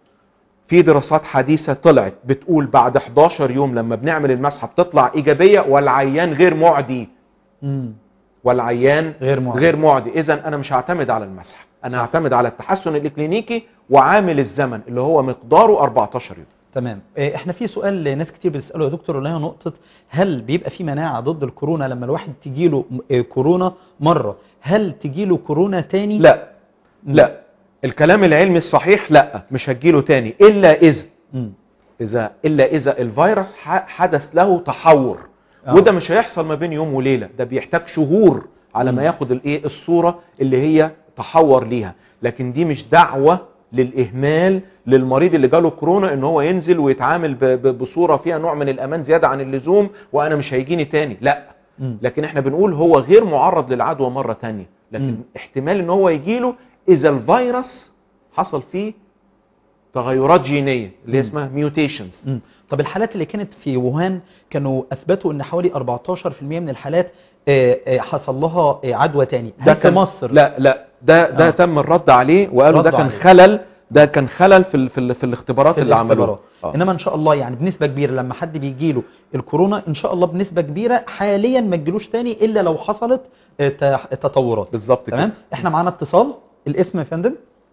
في دراسات حديثه طلعت بتقول بعد 11 يوم لما بنعمل المسحه بتطلع ايجابيه والعيان غير معدي مم. والعيان غير معدي. غير معدي اذا انا مش هعتمد على المسح انا صح. هعتمد على التحسن الاكلينيكي وعامل الزمن اللي هو مقداره 14 يوم تمام آه، احنا في سؤال ناس كتير بتساله يا دكتور اللي هي نقطه هل بيبقى في مناعه ضد الكورونا لما الواحد تجيله آه، كورونا مره هل تجيله كورونا تاني لا لا الكلام العلمي الصحيح لا مش هتجيله تاني الا اذا مم. اذا الا اذا الفيروس ح- حدث له تحور آه. وده مش هيحصل ما بين يوم وليله ده بيحتاج شهور على ما مم. ياخد الايه الصوره اللي هي تحور ليها لكن دي مش دعوه للاهمال للمريض اللي جاله كورونا ان هو ينزل ويتعامل ب- ب- بصوره فيها نوع من الامان زياده عن اللزوم وانا مش هيجيني تاني لا مم. لكن احنا بنقول هو غير معرض للعدوى مره تانية لكن مم. احتمال ان هو يجيله اذا الفيروس حصل فيه تغيرات جينيه اللي هي مم. اسمها ميوتيشنز مم. طب الحالات اللي كانت في ووهان كانوا اثبتوا ان حوالي 14% من الحالات آه، آه، حصل لها آه، عدوى تاني هل في مصر لا لا ده ده آه. تم الرد عليه وقالوا ده ردوا كان عليه. خلل ده كان خلل في ال في, ال في الاختبارات في اللي عملوها الاختبارات آه. انما ان شاء الله يعني بنسبه كبيره لما حد بيجي له الكورونا ان شاء الله بنسبه كبيره حاليا ما تجيلوش تاني الا لو حصلت آه، ت- تطورات بالظبط تمام كده احنا معانا اتصال الاسم يا فندم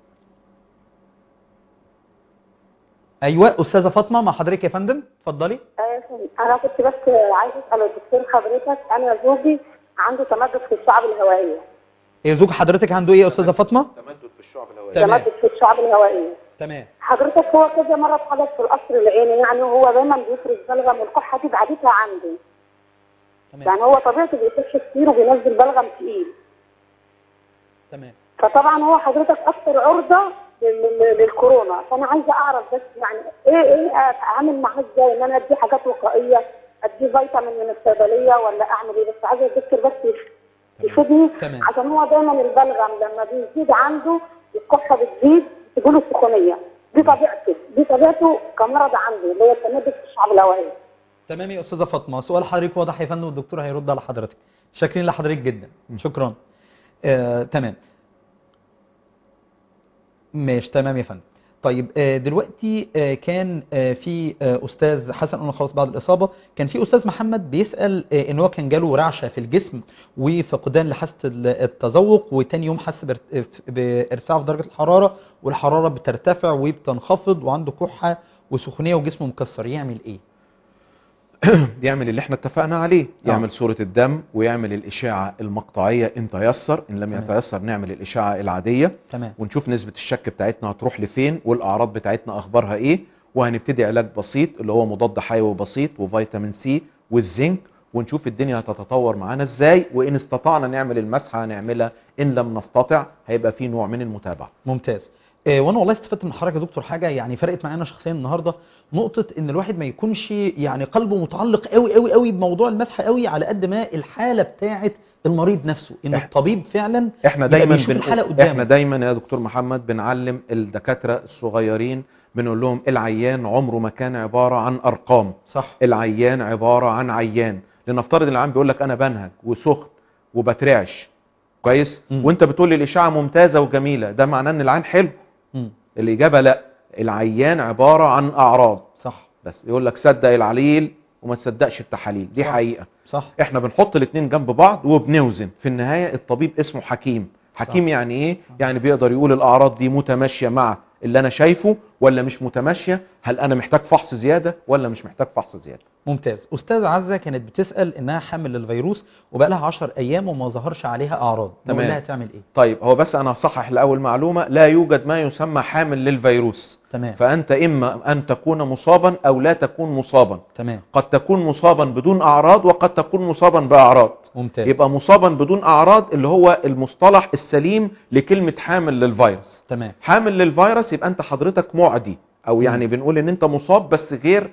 ايوه استاذه فاطمه مع حضرتك يا فندم اتفضلي انا كنت بس عايزه اسال الدكتور حضرتك انا زوجي عنده تمدد في الشعب الهوائيه إيه زوج حضرتك عنده ايه يا استاذه فاطمه تمدد في الشعب الهوائيه تمام تمدد في الشعب الهوائيه تمام حضرتك هو كذا مره اتحدث في القصر العيني يعني هو دايما بيفرز بلغم والكحه دي بعدتها عنده تمام يعني هو طبيعته بيخش كتير وبينزل بلغم تقيل تمام فطبعا هو حضرتك اكثر عرضه لل- لل- للكورونا فانا عايزه اعرف بس يعني ايه ايه اتعامل معاه ازاي ان انا ادي حاجات وقائيه ادي فيتامين من الصيدليه ولا اعمل ايه بس عايزه الدكتور بس يف- يفيدني تمام. عشان هو دايما البلغم لما بيزيد عنده الكحه بتزيد تجيله السخونيه دي طبيعته دي طبيعته كمرض عنده اللي هو التمدد في الشعب الهوائي تمام يا استاذه فاطمه سؤال حضرتك واضح يا فندم والدكتور هيرد على حضرتك شاكرين لحضرتك جدا شكرا آه، تمام ماشي تمام يا فندم طيب آه، دلوقتي آه، كان آه، في آه، استاذ حسن قلنا خلاص بعد الاصابه كان في استاذ محمد بيسال آه، ان هو كان جاله رعشه في الجسم وفقدان لحاسه ال- التذوق وتاني يوم حس بارت- بارتفاع في درجه الحراره والحراره بترتفع وبتنخفض وعنده كحه وسخونيه وجسمه مكسر يعمل ايه؟ يعمل اللي احنا اتفقنا عليه آه. يعمل صورة الدم ويعمل الإشاعة المقطعية إن تيسر إن لم تمام. يتيسر نعمل الإشاعة العادية تمام ونشوف نسبة الشك بتاعتنا هتروح لفين والأعراض بتاعتنا أخبارها إيه وهنبتدي علاج بسيط اللي هو مضاد حيوي بسيط وفيتامين سي والزنك ونشوف الدنيا هتتطور معانا ازاي وان استطعنا نعمل المسحه هنعملها ان لم نستطع هيبقى في نوع من المتابعه ممتاز آه، وانا والله استفدت من حضرتك يا دكتور حاجه يعني فرقت معانا شخصيا النهارده نقطه ان الواحد ما يكونش يعني قلبه متعلق قوي قوي قوي بموضوع المسح قوي على قد ما الحاله بتاعه المريض نفسه ان إح- الطبيب فعلا احنا يبقى دايما بيشوف الحاله بنقول قدامه احنا دايما يا دكتور محمد بنعلم الدكاتره الصغيرين بنقول لهم العيان عمره ما كان عباره عن ارقام صح العيان عباره عن عيان لنفترض ان العيان بيقول لك انا بنهج وسخن وبترعش كويس مم. وانت بتقول لي الاشعه ممتازه وجميله ده معناه ان العيان حلو مم. الاجابه لا العيان عباره عن اعراض صح بس يقول لك صدق العليل وما تصدقش التحاليل دي صح. حقيقه صح احنا بنحط الاثنين جنب بعض وبنوزن في النهايه الطبيب اسمه حكيم حكيم صح. يعني ايه يعني بيقدر يقول الاعراض دي متماشيه مع اللي انا شايفه ولا مش متماشيه هل انا محتاج فحص زياده ولا مش محتاج فحص زياده ممتاز استاذ عزه كانت بتسال انها حامل للفيروس وبقى لها 10 ايام وما ظهرش عليها اعراض تمام. نقول لها تعمل ايه طيب هو بس انا هصحح الاول معلومه لا يوجد ما يسمى حامل للفيروس تمام فانت اما ان تكون مصابا او لا تكون مصابا تمام قد تكون مصابا بدون اعراض وقد تكون مصابا باعراض ممتاز يبقى مصابا بدون اعراض اللي هو المصطلح السليم لكلمه حامل للفيروس تمام حامل للفيروس يبقى انت حضرتك معدي او يعني بنقول ان انت مصاب بس غير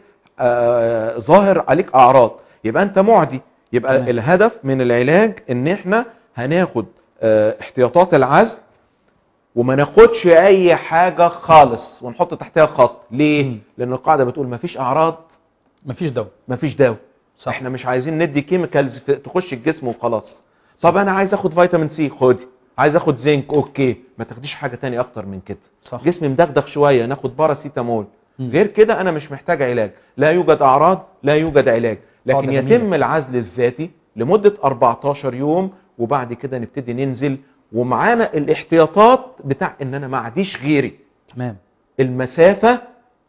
آه ظاهر عليك اعراض يبقى انت معدي يبقى تمام. الهدف من العلاج ان احنا هناخد آه احتياطات العزل وما ناخدش اي حاجه خالص ونحط تحتها خط ليه مم. لان القاعده بتقول مفيش اعراض مفيش دواء مفيش دواء صح احنا مش عايزين ندي كيميكالز تخش الجسم وخلاص طب انا عايز اخد فيتامين سي خدي عايز اخد زنك اوكي ما تاخديش حاجه تاني اكتر من كده صح جسمي مدغدغ شويه ناخد باراسيتامول مم. غير كده انا مش محتاج علاج لا يوجد اعراض لا يوجد علاج لكن قاعدة يتم جميلة. العزل الذاتي لمده 14 يوم وبعد كده نبتدي ننزل ومعانا الاحتياطات بتاع ان انا ما عنديش غيري تمام المسافة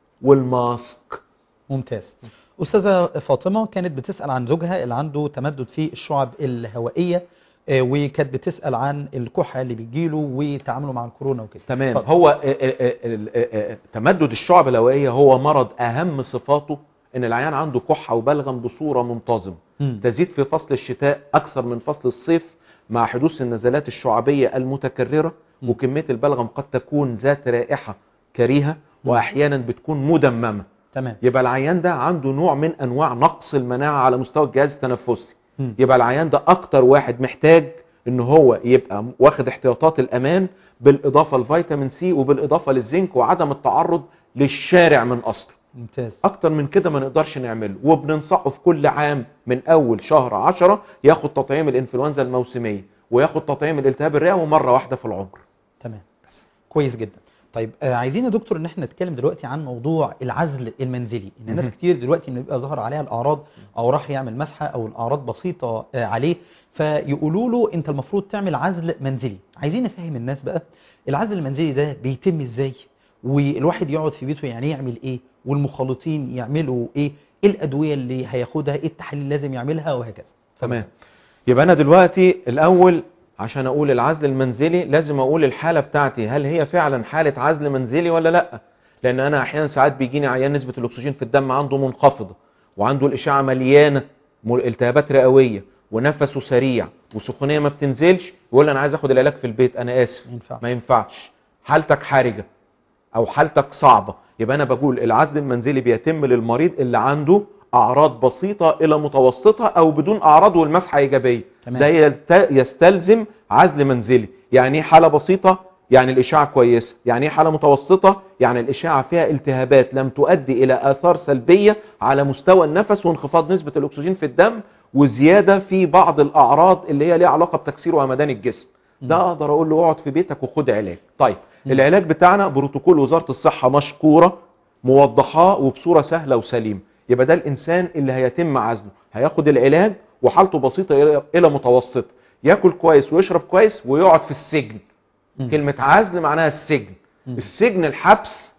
والماسك ممتاز أستاذة فاطمة كانت بتسأل عن زوجها اللي عنده تمدد في الشعب الهوائية آه، وكانت بتسأل عن الكحة اللي بيجيله وتعامله مع الكورونا وكده تمام اتفضل. هو آه، آه، آه، آه، آه، تمدد الشعب الهوائية هو مرض اهم صفاته ان العيان عنده كحة وبلغم بصورة منتظمة مم. تزيد في فصل الشتاء اكثر من فصل الصيف مع حدوث النزلات الشعبية المتكررة مم. وكمية البلغم قد تكون ذات رائحة كريهة واحيانا بتكون مدممة تمام يبقى العيان ده عنده نوع من انواع نقص المناعة على مستوى الجهاز التنفسي مم. يبقى العيان ده اكتر واحد محتاج ان هو يبقى واخد احتياطات الامان بالاضافة لفيتامين سي وبالاضافة للزنك وعدم التعرض للشارع من اصله ممتاز اكتر من كده ما نقدرش نعمله وبننصحه في كل عام من اول شهر عشرة ياخد تطعيم الانفلونزا الموسمية وياخد تطعيم الالتهاب الرئوي مرة واحدة في العمر تمام كويس جدا طيب آه عايزين يا دكتور ان احنا نتكلم دلوقتي عن موضوع العزل المنزلي ان ناس مهم. كتير دلوقتي ان بيبقى ظهر عليها الاعراض او راح يعمل مسحه او الاعراض بسيطه آه عليه فيقولوا له انت المفروض تعمل عزل منزلي عايزين نفهم الناس بقى العزل المنزلي ده بيتم ازاي والواحد يقعد في بيته يعني يعمل ايه والمخالطين يعملوا ايه ايه الادويه اللي هياخدها ايه التحاليل اللي لازم يعملها وهكذا تمام يبقى انا دلوقتي الاول عشان اقول العزل المنزلي لازم اقول الحالة بتاعتي هل هي فعلا حالة عزل منزلي ولا لا لان انا احيانا ساعات بيجيني عيان نسبة الاكسجين في الدم عنده منخفضة وعنده الاشعة مليانة م- التهابات رئوية ونفسه سريع وسخونية ما بتنزلش يقول لي انا عايز اخد العلاج في البيت انا اسف ما ينفعش. ما ينفعش حالتك حرجة او حالتك صعبة يبقى انا بقول العزل المنزلي بيتم للمريض اللي عنده اعراض بسيطة الى متوسطة او بدون اعراض والمسحة ايجابية تمام. ده يلت- يستلزم عزل منزلي يعني ايه حالة بسيطة يعني الاشعة كويسة يعني ايه حالة متوسطة يعني الاشعة فيها التهابات لم تؤدي الى اثار سلبية على مستوى النفس وانخفاض نسبة الاكسجين في الدم وزيادة في بعض الاعراض اللي هي ليها علاقة بتكسير وهمدان الجسم ده اقدر اقول له اقعد في بيتك وخد علاج طيب مم. العلاج بتاعنا بروتوكول وزارة الصحة مشكورة موضحاه وبصورة سهلة وسليمة يبقى ده الانسان اللي هيتم عزله هياخد العلاج وحالته بسيطة إلى- الى متوسطة ياكل كويس ويشرب كويس ويقعد في السجن مم. كلمة عزل معناها السجن مم. السجن الحبس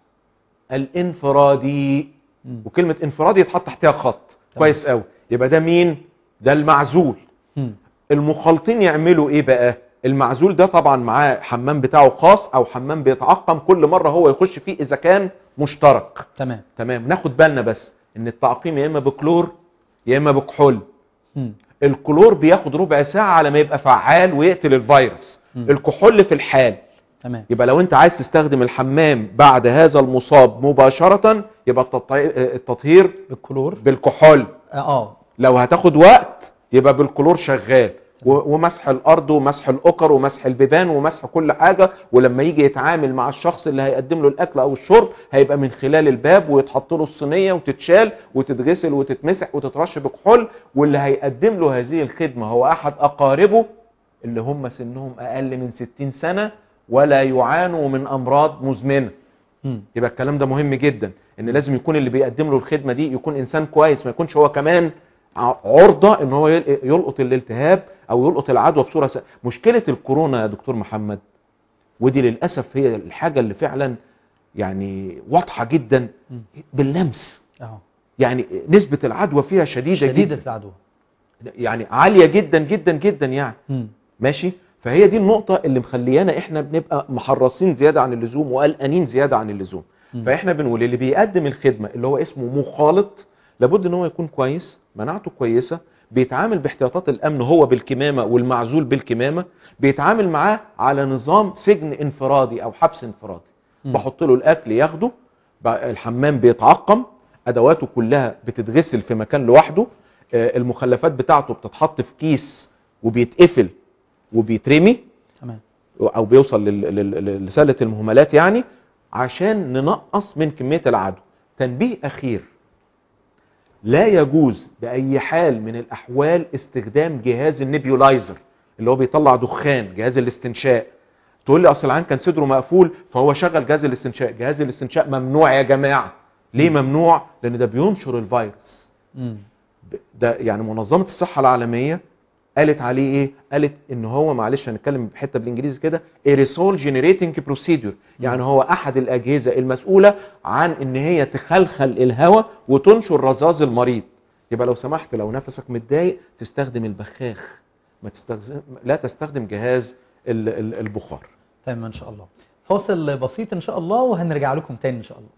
الانفرادي مم. وكلمة انفرادي يتحط تحتها خط كويس قوي يبقى ده مين ده المعزول مم. المخالطين يعملوا ايه بقى المعزول ده طبعا معاه حمام بتاعه خاص او حمام بيتعقم كل مرة هو يخش فيه اذا كان مشترك تمام تمام ناخد بالنا بس ان التعقيم يا اما بكلور يا اما بكحول مم. الكلور بياخد ربع ساعة على ما يبقى فعال ويقتل الفيروس مم. الكحول في الحال تمام يبقى لو انت عايز تستخدم الحمام بعد هذا المصاب مباشرة يبقى التطهي- التطهير بالكلور بالكحول اه اه لو هتاخد وقت يبقى بالكلور شغال و- ومسح الارض ومسح الاكر ومسح البيبان ومسح كل حاجة ولما يجي يتعامل مع الشخص اللي هيقدم له الاكل او الشرب هيبقى من خلال الباب ويتحط له الصينية وتتشال وتتغسل وتتمسح وتترش بكحول واللي هيقدم له هذه الخدمة هو احد اقاربه اللي هم سنهم اقل من 60 سنة ولا يعانوا من امراض مزمنة مم. يبقى الكلام ده مهم جدا ان لازم يكون اللي بيقدم له الخدمه دي يكون انسان كويس ما يكونش هو كمان ع- عرضه ان هو يل- يلقط الالتهاب او يلقط العدوى بصوره س... مشكله الكورونا يا دكتور محمد ودي للاسف هي الحاجه اللي فعلا يعني واضحه جدا مم. باللمس اه يعني نسبه العدوى فيها شديده, شديدة جدا العدوى يعني عاليه جدا جدا جدا يعني مم. ماشي فهي دي النقطة اللي مخليانا احنا بنبقى محرصين زيادة عن اللزوم وقلقانين زيادة عن اللزوم مم. فاحنا بنقول اللي بيقدم الخدمة اللي هو اسمه مخالط لابد ان هو يكون كويس مناعته كويسة بيتعامل باحتياطات الامن هو بالكمامة والمعزول بالكمامة بيتعامل معاه على نظام سجن انفرادي او حبس انفرادي مم. بحط له الاكل ياخده بقى الحمام بيتعقم ادواته كلها بتتغسل في مكان لوحده آه، المخلفات بتاعته بتتحط في كيس وبيتقفل وبيترمي تمام او بيوصل لل- لل- لسله المهملات يعني عشان ننقص من كميه العدوى تنبيه اخير لا يجوز باي حال من الاحوال استخدام جهاز النبيولايزر اللي هو بيطلع دخان جهاز الاستنشاق تقول لي اصل العيان كان صدره مقفول فهو شغل جهاز الاستنشاق جهاز الاستنشاق ممنوع يا جماعه ليه ممنوع لان ده بينشر الفيروس مم. ده يعني منظمة الصحة العالمية قالت عليه ايه قالت ان هو معلش هنتكلم بحته بالانجليزي كده ايريسول جينيريتنج بروسيدور يعني هو احد الاجهزه المسؤوله عن ان هي تخلخل الهواء وتنشر رذاذ المريض يبقى لو سمحت لو نفسك متضايق تستخدم البخاخ ما تستخدم لا تستخدم جهاز ال- ال- البخار تمام ان شاء الله فاصل بسيط ان شاء الله وهنرجع لكم تاني ان شاء الله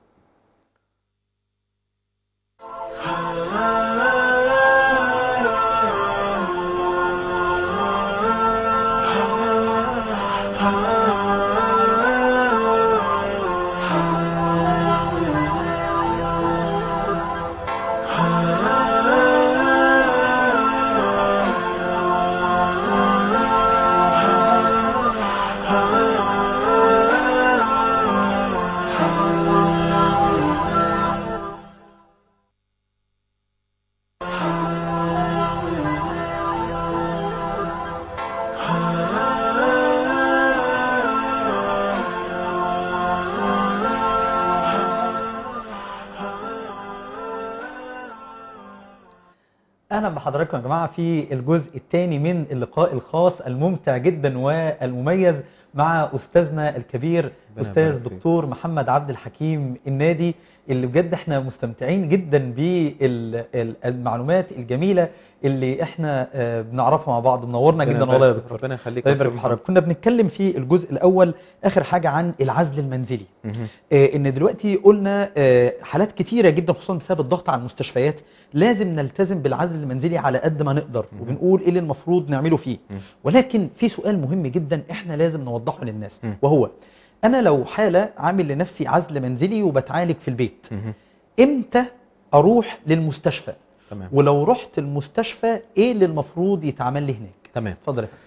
اهلا بحضراتكم يا جماعه في الجزء الثاني من اللقاء الخاص الممتع جدا والمميز مع استاذنا الكبير ربنا استاذ يبارك فيك. دكتور محمد عبد الحكيم النادي اللي بجد احنا مستمتعين جدا بالمعلومات الجميله اللي احنا آه، بنعرفها مع بعض منورنا ربنا جدا والله يا يبارك- دكتور ربنا يخليك الله يا يبارك دكتور في حضرتك كنا بنتكلم في الجزء الاول اخر حاجه عن العزل المنزلي مهم. آه، ان دلوقتي قلنا آه، حالات كتيره جدا خصوصا بسبب الضغط على المستشفيات لازم نلتزم بالعزل المنزلي على قد ما نقدر مهم. وبنقول ايه اللي المفروض نعمله فيه مم. ولكن في سؤال مهم جدا احنا لازم نوضحه للناس مم. وهو انا لو حاله عامل لنفسي عزل منزلي وبتعالج في البيت مهم. امتى اروح للمستشفى تمام ولو رحت المستشفى ايه اللي المفروض يتعمل لي هناك تمام اتفضل يا فندم.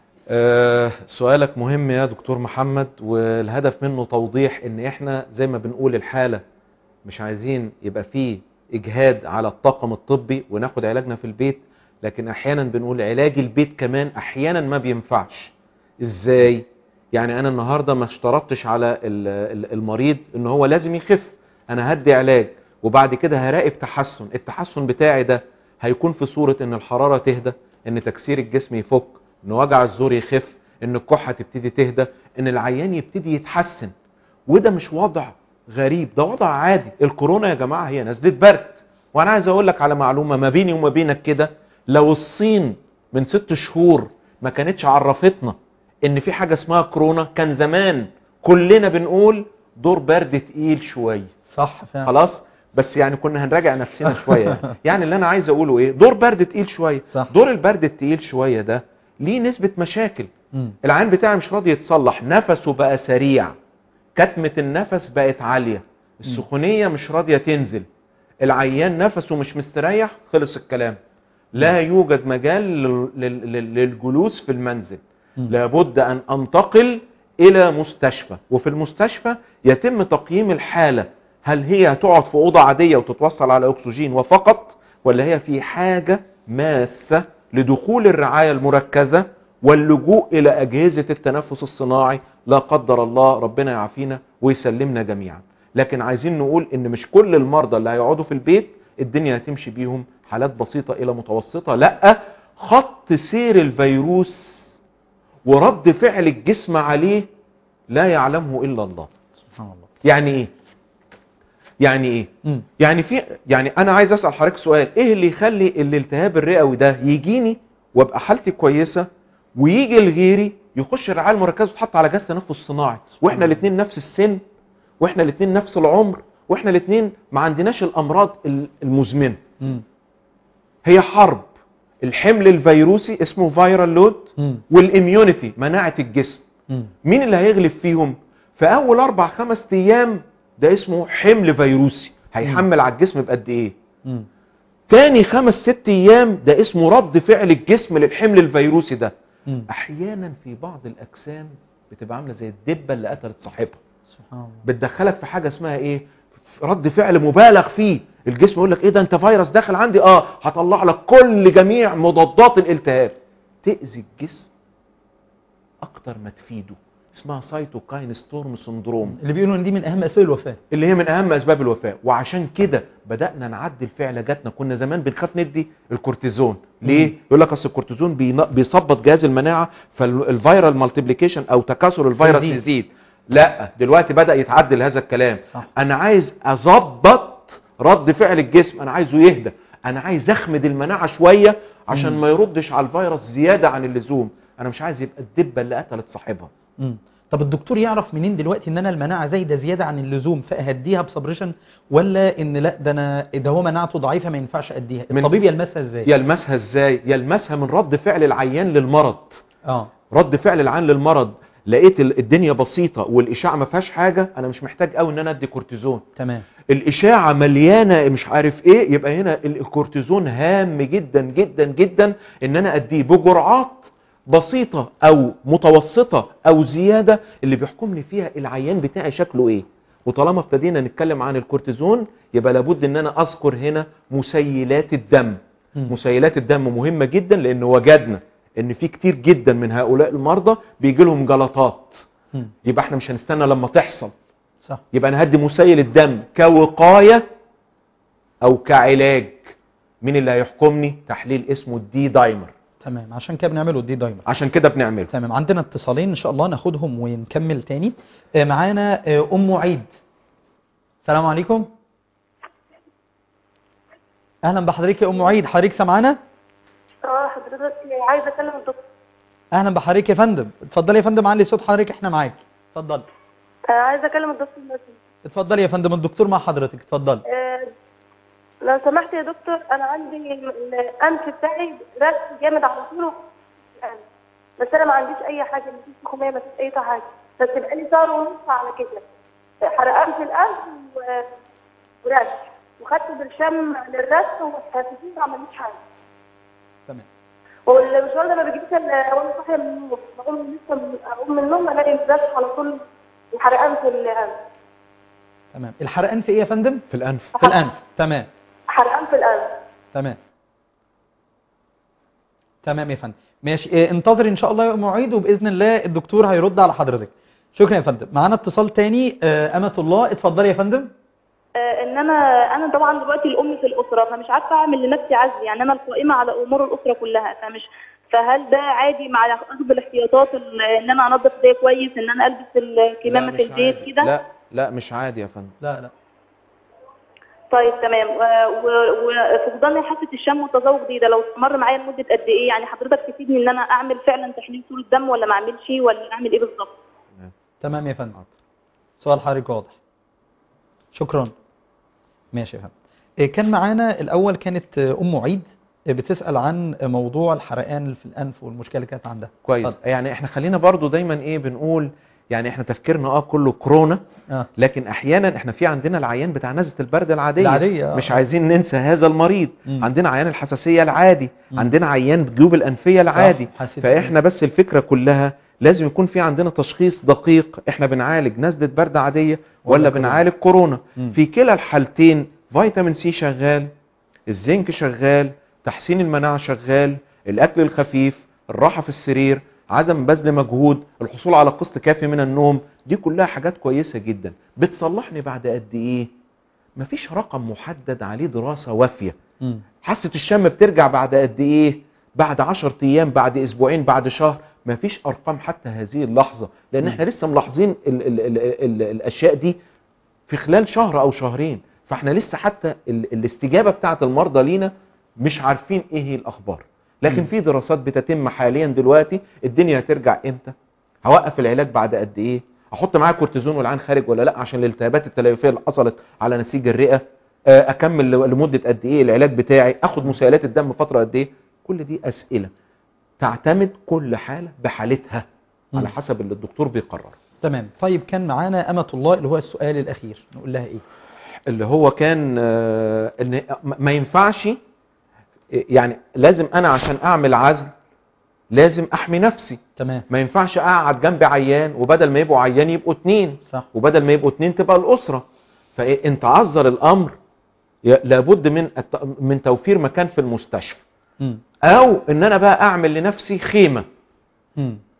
آه، سؤالك مهم يا دكتور محمد والهدف منه توضيح ان احنا زي ما بنقول الحالة مش عايزين يبقى فيه اجهاد على الطاقم الطبي وناخد علاجنا في البيت لكن احيانا بنقول علاج البيت كمان احيانا ما بينفعش ازاي يعني انا النهاردة ما اشترطتش على ال- ال- المريض ان هو لازم يخف انا هدي علاج وبعد كده هراقب تحسن التحسن بتاعي ده هيكون في صورة ان الحرارة تهدى ان تكسير الجسم يفك ان وجع الزور يخف ان الكحة تبتدي تهدى ان العيان يبتدي يتحسن وده مش وضع غريب ده وضع عادي الكورونا يا جماعة هي نزلة برد وانا عايز اقول لك على معلومة ما بيني وما بينك كده لو الصين من ست شهور ما كانتش عرفتنا ان في حاجة اسمها كورونا كان زمان كلنا بنقول دور برد تقيل شوية صح فعلا خلاص بس يعني كنا هنراجع نفسنا شويه يعني. يعني اللي انا عايز اقوله ايه دور برد تقيل شويه صح. دور البرد التقيل شويه ده ليه نسبه مشاكل مم. العين بتاعي مش راضي يتصلح نفسه بقى سريع كتمه النفس بقت عاليه السخونيه مش راضيه تنزل العيان نفسه مش مستريح خلص الكلام لا يوجد مجال لل- لل- لل- للجلوس في المنزل مم. لابد ان انتقل الى مستشفى وفي المستشفى يتم تقييم الحالة هل هي هتقعد في اوضة عادية وتتوصل على اكسجين وفقط ولا هي في حاجة ماسة لدخول الرعاية المركزة واللجوء الى اجهزة التنفس الصناعي لا قدر الله ربنا يعافينا ويسلمنا جميعا لكن عايزين نقول ان مش كل المرضى اللي هيقعدوا في البيت الدنيا هتمشي بيهم حالات بسيطة الى متوسطة لا خط سير الفيروس ورد فعل الجسم عليه لا يعلمه الا الله سبحان الله يعني ايه يعني ايه مم. يعني في يعني انا عايز اسال حضرتك سؤال ايه اللي يخلي الالتهاب الرئوي ده يجيني وابقى حالتي كويسه ويجي لغيري يخش الرعايه المركزه وتحط على جهاز تنفس صناعي واحنا الاثنين نفس السن واحنا الاثنين نفس العمر واحنا الاثنين ما عندناش الامراض ال- المزمنه مم. هي حرب الحمل الفيروسي اسمه فيرال لود مم. والاميونيتي مناعه الجسم مم. مين اللي هيغلب فيهم في اول اربع خمس ايام ده اسمه حمل فيروسي هيحمل على الجسم بقد ايه مم. تاني خمس ست ايام ده اسمه رد فعل الجسم للحمل الفيروسي ده مم. احيانا في بعض الاجسام بتبقى عامله زي الدبه اللي قتلت صاحبها سبحان الله بتدخلك في حاجه اسمها ايه رد فعل مبالغ فيه الجسم يقول لك ايه ده انت فيروس داخل عندي اه هطلع لك كل جميع مضادات الالتهاب تاذي الجسم اكتر ما تفيده اسمها سايتوكاين ستورم سندروم اللي بيقولوا ان دي من اهم اسباب الوفاه اللي هي من اهم اسباب الوفاه وعشان كده بدانا نعدل في علاجاتنا كنا زمان بنخاف ندي الكورتيزون ليه يقول لك اصل الكورتيزون بين- بيثبط جهاز المناعه فالفيرال مالتيبليكيشن او تكاثر الفيروس يزيد. يزيد لا دلوقتي بدا يتعدل هذا الكلام صح. انا عايز اظبط رد فعل الجسم انا عايزه يهدى انا عايز اخمد المناعه شويه عشان مم. ما يردش على الفيروس زياده عن اللزوم انا مش عايز يبقى الدبه اللي قتلت صاحبها مم. طب الدكتور يعرف منين دلوقتي ان انا المناعه زايده زياده عن اللزوم فاهديها بسبريشن ولا ان لا ده انا ده هو مناعته ضعيفه ما ينفعش اديها من- الطبيب يلمسها ازاي يلمسها ازاي يلمسها من رد فعل العيان للمرض اه رد فعل العيان للمرض لقيت ال- الدنيا بسيطه والاشعه ما فيهاش حاجه انا مش محتاج قوي ان انا ادي كورتيزون تمام الاشاعه مليانه مش عارف ايه يبقى هنا ال- الكورتيزون هام جدا جدا جدا ان انا اديه بجرعات بسيطه او متوسطه او زياده اللي بيحكمني فيها العيان بتاعي شكله ايه وطالما ابتدينا نتكلم عن الكورتيزون يبقى لابد ان انا اذكر هنا مسيلات الدم مم. مسيلات الدم مهمه جدا لان وجدنا ان في كتير جدا من هؤلاء المرضى بيجي لهم جلطات مم. يبقى احنا مش هنستنى لما تحصل صح يبقى انا هدي مسيل الدم كوقايه او كعلاج مين اللي هيحكمني تحليل اسمه الدي دايمر تمام عشان كده بنعمله دي دايما عشان كده بنعمله تمام عندنا اتصالين ان شاء الله ناخدهم ونكمل تاني آه، معانا آه، ام عيد السلام عليكم اهلا بحضرتك يا ام عيد حضرتك سامعانا اه حضرتك عايزه اكلم الدكتور اهلا بحضرتك يا فندم اتفضلي يا فندم علي صوت حضرتك احنا معاك اتفضلي آه، عايزه اكلم الدكتور لازم. اتفضلي يا فندم الدكتور مع حضرتك اتفضلي آه، لو سمحت يا دكتور انا عندي الانف بتاعي رسم جامد على طول الأنف. بس انا ما عنديش اي حاجه ما فيش سخونيه ما فيش اي حاجه بس بقالي شهر ونص على كده حرقان في الانف و- ورش وخدت برشام للرسم والحساسين ما عملتش حاجه تمام والمشوار ده ما بيجيش الا وانا صاحيه من النوم بقوم لسه من- اقوم من النوم الاقي الرش على طول وحرقان في الانف تمام الحرقان في ايه يا فندم في الانف في الانف تمام حرقان في الانف تمام تمام يا فندم ماشي إيه انتظري ان شاء الله يا ام عيد وباذن الله الدكتور هيرد على حضرتك شكرا يا فندم معانا اتصال تاني آه، امة الله اتفضلي يا فندم آه، ان انا انا طبعا دلوقتي الام في الاسره فمش عارفه اعمل لنفسي عزل يعني انا القائمه على امور الاسره كلها فمش فهل ده عادي مع اخذ الاحتياطات ال- ان انا انظف ايديا كويس ان انا البس الكمامه لا، في مش البيت عادي. كده لا لا مش عادي يا فندم لا لا طيب تمام و- و- وفقدان حاسه الشم والتذوق دي ده لو استمر معايا لمده قد ايه يعني حضرتك تفيدني ان انا اعمل فعلا تحليل صوره دم ولا ما اعملش ولا اعمل ايه بالظبط تمام يا فندم سؤال حضرتك واضح شكرا ماشي يا فندم إيه، كان معانا الاول كانت آه، ام عيد آه، بتسال عن موضوع الحرقان في الانف والمشكله اللي كانت عندها كويس اتفضل. يعني احنا خلينا برضو دايما ايه بنقول يعني احنا تفكيرنا اه كله كورونا اه لكن احيانا احنا في عندنا العيان بتاع نزله البرد العاديه العادية، آه. مش عايزين ننسى هذا المريض مم. عندنا عيان الحساسيه العادي مم. عندنا عيان الجيوب الانفيه العادي حسيت فاحنا بس الفكره كلها لازم يكون في عندنا تشخيص دقيق احنا بنعالج نزله برد عاديه ولا ولا كورونا. بنعالج كورونا مم. في كلا الحالتين فيتامين سي شغال الزنك شغال تحسين المناعه شغال الاكل الخفيف الراحه في السرير عدم بذل مجهود الحصول على قسط كافي من النوم دي كلها حاجات كويسه جدا بتصلحني بعد قد ايه مفيش رقم محدد عليه دراسه وافيه مم. حاسه الشم بترجع بعد قد ايه بعد 10 ايام بعد اسبوعين بعد شهر مفيش ارقام حتى هذه اللحظه لان مم. احنا لسه ملاحظين ال ال ال ال الاشياء دي في خلال شهر او شهرين فاحنا لسه حتى ال الاستجابه بتاعه المرضى لينا مش عارفين ايه هي الاخبار لكن مم. في دراسات بتتم حاليا دلوقتي الدنيا هترجع امتى هوقف العلاج بعد قد ايه احط معاه كورتيزون والعين خارج ولا لا عشان الالتهابات التليفيه اللي حصلت على نسيج الرئه آه، اكمل لمده قد ايه العلاج بتاعي اخد مسيلات الدم فتره قد ايه كل دي اسئله تعتمد كل حاله بحالتها مم. على حسب اللي الدكتور بيقرر تمام طيب كان معانا امة الله اللي هو السؤال الاخير نقول لها ايه اللي هو كان آه، ان ما ينفعش يعني لازم انا عشان اعمل عزل لازم احمي نفسي تمام ما ينفعش اقعد جنبي عيان وبدل ما يبقوا عيان يبقوا اتنين صح وبدل ما يبقوا اتنين تبقى الاسره فان تعذر الامر ي- لابد من الت- من توفير مكان في المستشفى مم. او ان انا بقى اعمل لنفسي خيمه مم.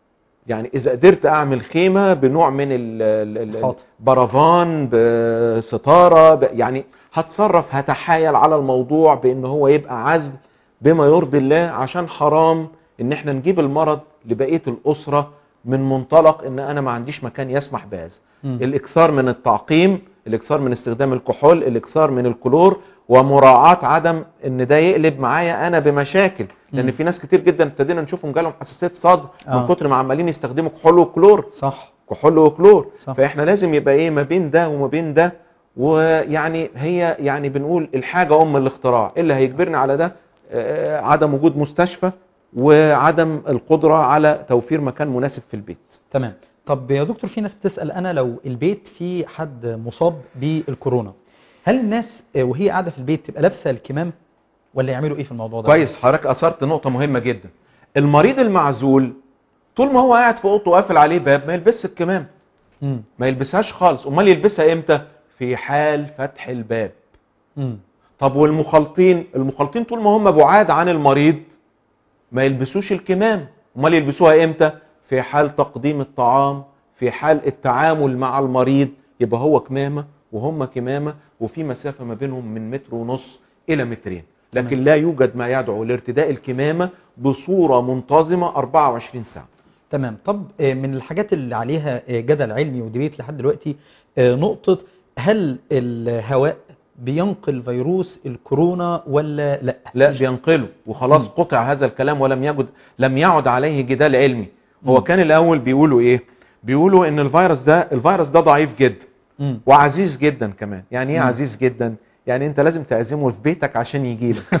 يعني اذا قدرت اعمل خيمه بنوع من ال- ال- ال- حاضر. برافان بستاره ب- يعني هتصرف هتحايل على الموضوع بان هو يبقى عزل بما يرضي الله عشان حرام ان احنا نجيب المرض لبقيه الاسره من منطلق ان انا ما عنديش مكان يسمح بهذا مم. الاكثار من التعقيم الاكثار من استخدام الكحول الاكثار من الكلور ومراعاة عدم ان ده يقلب معايا انا بمشاكل لان مم. في ناس كتير جدا ابتدينا نشوفهم جالهم حساسيه صدر آه. من كتر ما عمالين يستخدموا كحول وكلور صح كحول وكلور صح. فاحنا لازم يبقى ايه ما بين ده وما بين ده ويعني هي يعني بنقول الحاجه ام الاختراع اللي هيجبرنا على ده آه، عدم وجود مستشفى وعدم القدره على توفير مكان مناسب في البيت تمام طب يا دكتور في ناس بتسأل أنا لو البيت فيه حد مصاب بالكورونا هل الناس آه، وهي قاعدة في البيت تبقى لابسة الكمام ولا يعملوا إيه في الموضوع ده؟ كويس حضرتك اثرت نقطه مهمه جدا المريض المعزول طول ما هو قاعد في اوضته وقافل عليه باب ما يلبسش الكمام مم. ما يلبسهاش خالص امال يلبسها امتى في حال فتح الباب مم. طب والمخالطين المخالطين طول ما هم بعاد عن المريض ما يلبسوش الكمام امال يلبسوها امتى في حال تقديم الطعام في حال التعامل مع المريض يبقى هو كمامه وهم كمامه وفي مسافه ما بينهم من متر ونص الى مترين لكن تمام. لا يوجد ما يدعو لارتداء الكمامه بصوره منتظمه 24 ساعه تمام طب آه، من الحاجات اللي عليها آه، جدل علمي وديبيت لحد دلوقتي آه، نقطة هل الهواء بينقل فيروس الكورونا ولا لا؟ لا بينقله وخلاص مم. قطع هذا الكلام ولم يجد لم يعد عليه جدال علمي هو مم. كان الاول بيقولوا ايه بيقولوا ان الفيروس ده الفيروس ده ضعيف جدا مم. وعزيز جدا كمان يعني ايه مم. عزيز جدا يعني انت لازم تعزمه في بيتك عشان يجي لك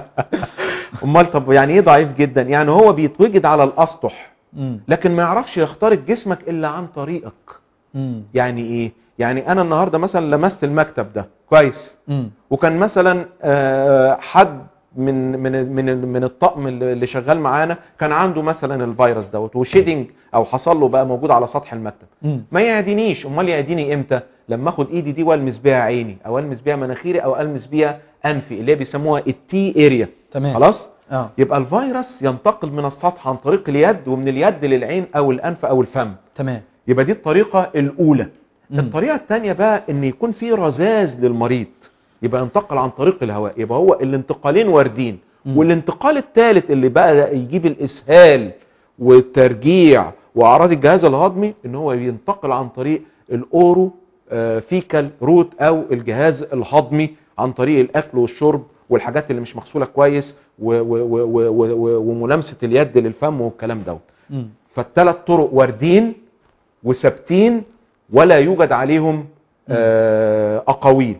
امال طب يعني ايه ضعيف جدا يعني هو بيتوجد على الاسطح مم. لكن ما يعرفش يخترق جسمك الا عن طريقك مم. يعني ايه يعني انا النهارده مثلا لمست المكتب ده كويس مم. وكان مثلا آه، حد من من من من الطقم اللي اللي شغال معانا كان عنده مثلا الفيروس دوت وشيدنج او حصل له بقى موجود على سطح المكتب مم. ما يعدينيش امال يعديني امتى لما اخد ايدي دي والمس بيها عيني او المس بيها مناخيري او المس بيها انفي اللي هي بيسموها التي اريا تمام خلاص اه يبقى الفيروس ينتقل من السطح عن طريق اليد ومن اليد للعين او الانف او الفم تمام يبقى دي الطريقه الاولى مم. الطريقه الثانيه بقى ان يكون في رذاذ للمريض يبقى ينتقل عن طريق الهواء يبقى هو الانتقالين واردين مم. والانتقال الثالث اللي بقى يجيب الاسهال والترجيع واعراض الجهاز الهضمي ان هو ينتقل عن طريق الاورو آه، فيكال روت او الجهاز الهضمي عن طريق الاكل والشرب والحاجات اللي مش مغسوله كويس و- و- و- و- و- و- وملامسه اليد للفم والكلام دوت مم. فالثلاث طرق واردين وثابتين ولا يوجد عليهم آه، اقاويل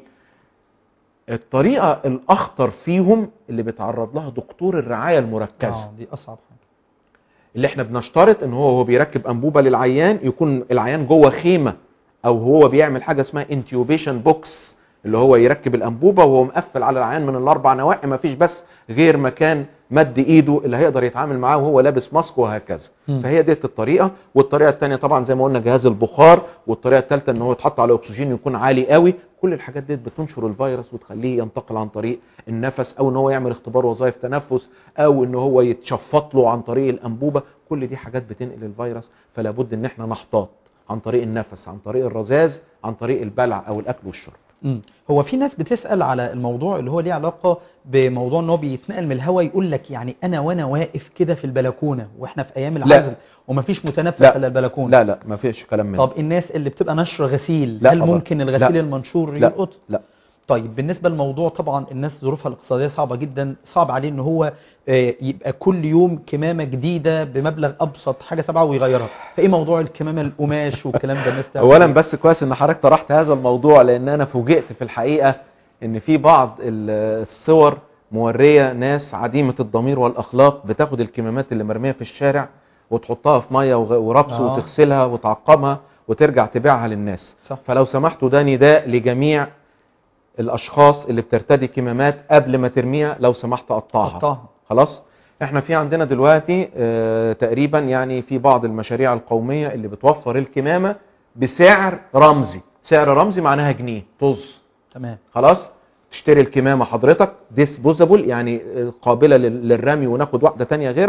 الطريقه الاخطر فيهم اللي بيتعرض لها دكتور الرعايه المركزه اه دي اصعب حاجة اللي احنا بنشترط ان هو هو بيركب انبوبه للعيان يكون العيان جوه خيمه او هو بيعمل حاجه اسمها انتيوبيشن بوكس اللي هو يركب الانبوبه وهو مقفل على العيان من الاربع نواحي ما فيش بس غير مكان مد ايده اللي هيقدر يتعامل معاه وهو لابس ماسك وهكذا مم. فهي ديت الطريقه والطريقه الثانيه طبعا زي ما قلنا جهاز البخار والطريقه الثالثه ان هو يتحط على اكسجين يكون عالي قوي كل الحاجات ديت بتنشر الفيروس وتخليه ينتقل عن طريق النفس او ان هو يعمل اختبار وظائف تنفس او ان هو يتشفط له عن طريق الانبوبه كل دي حاجات بتنقل الفيروس فلا بد ان احنا نحتاط عن طريق النفس عن طريق الرذاذ عن طريق البلع او الاكل والشرب مم. هو في ناس بتسأل على الموضوع اللي هو ليه علاقة بموضوع ان هو بيتنقل من الهواء يقول لك يعني انا وانا واقف كده في البلكونة واحنا في ايام العزل ومفيش متنفس لا. الا البلكونة لا لا ما فيش كلام من طب الناس اللي بتبقى نشر غسيل لا هل طبعا. ممكن الغسيل لا. المنشور لا. يلقط لا طيب بالنسبة للموضوع طبعا الناس ظروفها الاقتصادية صعبة جدا صعب عليه ان هو آه، يبقى كل يوم كمامة جديدة بمبلغ ابسط حاجة سبعة ويغيرها فايه موضوع الكمامة القماش والكلام ده الناس تعمل اولا إيه؟ بس كويس ان حضرتك طرحت هذا الموضوع لان انا فوجئت في الحقيقه ان في بعض ال- الصور موريه ناس عديمه الضمير والاخلاق بتاخد الكمامات اللي مرميه في الشارع وتحطها في ميه وغ- وربس آه. وتغسلها وتعقمها وترجع تبيعها للناس صح. فلو سمحتوا ده نداء لجميع الاشخاص اللي بترتدي كمامات قبل ما ترميها لو سمحت قطعها قطعها. خلاص احنا في عندنا دلوقتي اه تقريبا يعني في بعض المشاريع القومية اللي بتوفر الكمامة بسعر رمزي سعر رمزي معناها جنيه طز تمام خلاص تشتري الكمامة حضرتك ديسبوزابل يعني آه، قابلة لل- للرمي وناخد واحدة تانية غيرها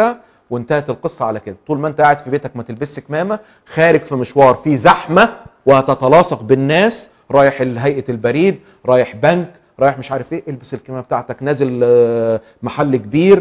وانتهت القصه على كده طول ما انت قاعد في بيتك ما تلبسش كمامه خارج في مشوار فيه زحمه وهتتلاصق بالناس رايح هيئه البريد رايح بنك رايح مش عارف ايه البس الكمامه بتاعتك نازل آه، محل كبير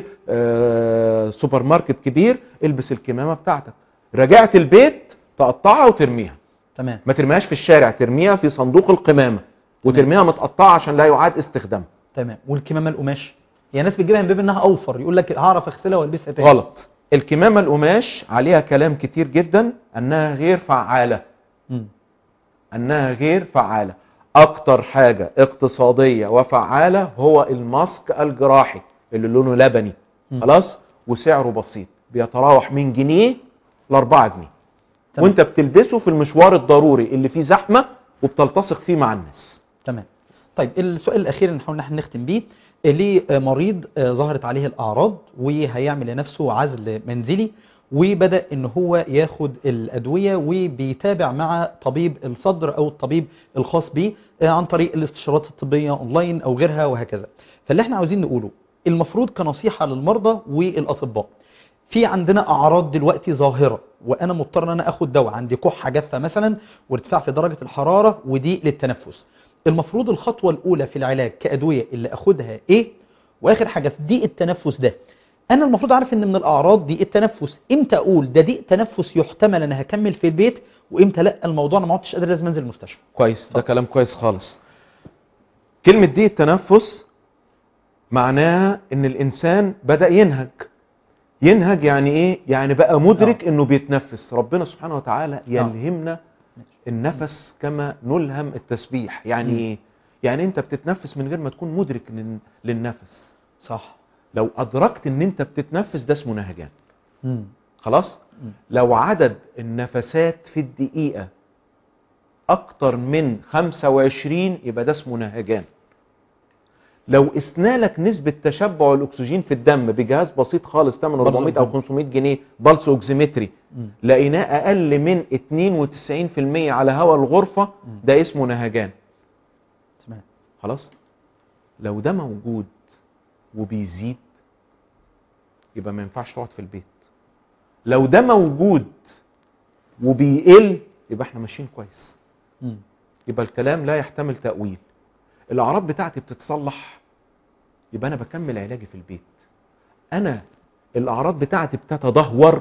آه، سوبر ماركت كبير البس الكمامه بتاعتك رجعت البيت تقطعها وترميها تمام ما ترميهاش في الشارع ترميها في صندوق القمامه وترميها متقطعه عشان لا يعاد استخدامها تمام والكمامه القماش يعني ناس بتجيبها من باب انها اوفر يقول لك هعرف اغسلها والبسها تاني غلط الكمامه القماش عليها كلام كتير جدا انها غير فعاله مم. انها غير فعاله اكتر حاجه اقتصاديه وفعاله هو الماسك الجراحي اللي لونه لبني مم. خلاص وسعره بسيط بيتراوح من جنيه ل 4 جنيه تمام. وانت بتلبسه في المشوار الضروري اللي فيه زحمه وبتلتصق فيه مع الناس تمام طيب السؤال الاخير اللي نحاول ان احنا نختم بيه ليه مريض آه، ظهرت عليه الاعراض وهيعمل لنفسه عزل منزلي وبدا ان هو ياخد الادويه وبيتابع مع طبيب الصدر او الطبيب الخاص بيه آه، عن طريق الاستشارات الطبيه اونلاين او غيرها وهكذا فاللي احنا عاوزين نقوله المفروض كنصيحه للمرضى والاطباء في عندنا اعراض دلوقتي ظاهره وانا مضطر ان انا اخد دواء عندي كحه جافه مثلا وارتفاع في درجه الحراره ودي للتنفس المفروض الخطوه الاولى في العلاج كادويه اللي اخدها ايه واخر حاجه في ضيق التنفس ده انا المفروض عارف ان من الاعراض ضيق التنفس امتى اقول ده ضيق تنفس يحتمل انا هكمل في البيت وامتى لا الموضوع انا ما عدتش قادر لازم انزل المستشفى كويس ده كلام كويس خالص كلمة دي التنفس معناها ان الانسان بدأ ينهج ينهج يعني ايه يعني بقى مدرك انه بيتنفس ربنا سبحانه وتعالى يلهمنا النفس كما نلهم التسبيح يعني مم. ايه يعني انت بتتنفس من غير ما تكون مدرك لل- للنفس صح لو ادركت ان انت بتتنفس ده اسمه نهجان مم. خلاص مم. لو عدد النفسات في الدقيقة أكتر من 25 يبقى ده اسمه نهجان لو قسنا لك نسبة تشبع الأكسجين في الدم بجهاز بسيط خالص ثمنه بلس 400 أو أوكسيمتري. 500 جنيه بلس أوكسيمتري مم. لقيناه أقل من 92% على هواء الغرفة مم. ده اسمه نهجان تمام خلاص لو ده موجود وبيزيد يبقى ما ينفعش تقعد في البيت لو ده موجود وبيقل يبقى احنا ماشيين كويس مم. يبقى الكلام لا يحتمل تأويل الأعراض بتاعتي بتتصلح يبقى أنا بكمل علاجي في البيت أنا الأعراض بتاعتي بتتدهور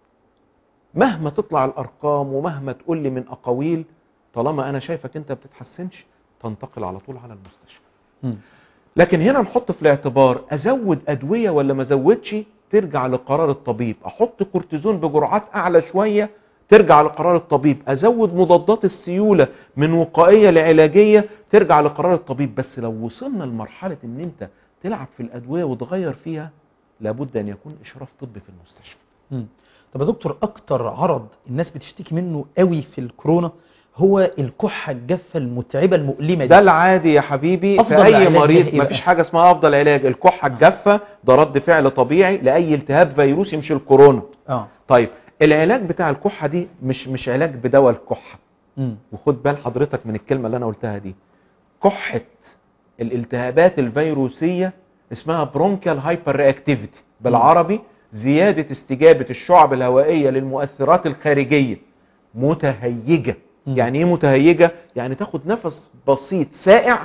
مهما تطلع الأرقام ومهما تقول لي من أقاويل طالما أنا شايفك أنت بتتحسنش تنتقل على طول على المستشفى مم. لكن هنا نحط في الاعتبار ازود ادويه ولا ما ازودش ترجع لقرار الطبيب احط كورتيزون بجرعات اعلى شويه ترجع لقرار الطبيب ازود مضادات السيوله من وقائيه لعلاجيه ترجع لقرار الطبيب بس لو وصلنا لمرحله ان انت تلعب في الادويه وتغير فيها لابد ان يكون اشراف طبي في المستشفى مم. طب يا دكتور اكتر عرض الناس بتشتكي منه قوي في الكورونا هو الكحه الجافه المتعبه المؤلمه ده دي العادي يا حبيبي أفضل في اي علاج مريض ليه إيه مفيش بقى؟ حاجه اسمها افضل علاج الكحه الجافه ده رد فعل طبيعي لاي التهاب فيروسي مش الكورونا اه طيب العلاج بتاع الكحه دي مش مش علاج بدواء الكحه مم. وخد بال حضرتك من الكلمه اللي انا قلتها دي كحه الالتهابات الفيروسيه اسمها برونكيال هايبر رياكتيفيتي بالعربي زياده استجابه الشعب الهوائيه للمؤثرات الخارجيه متهيجه مم. يعني ايه متهيجه يعني تاخد نفس بسيط سائع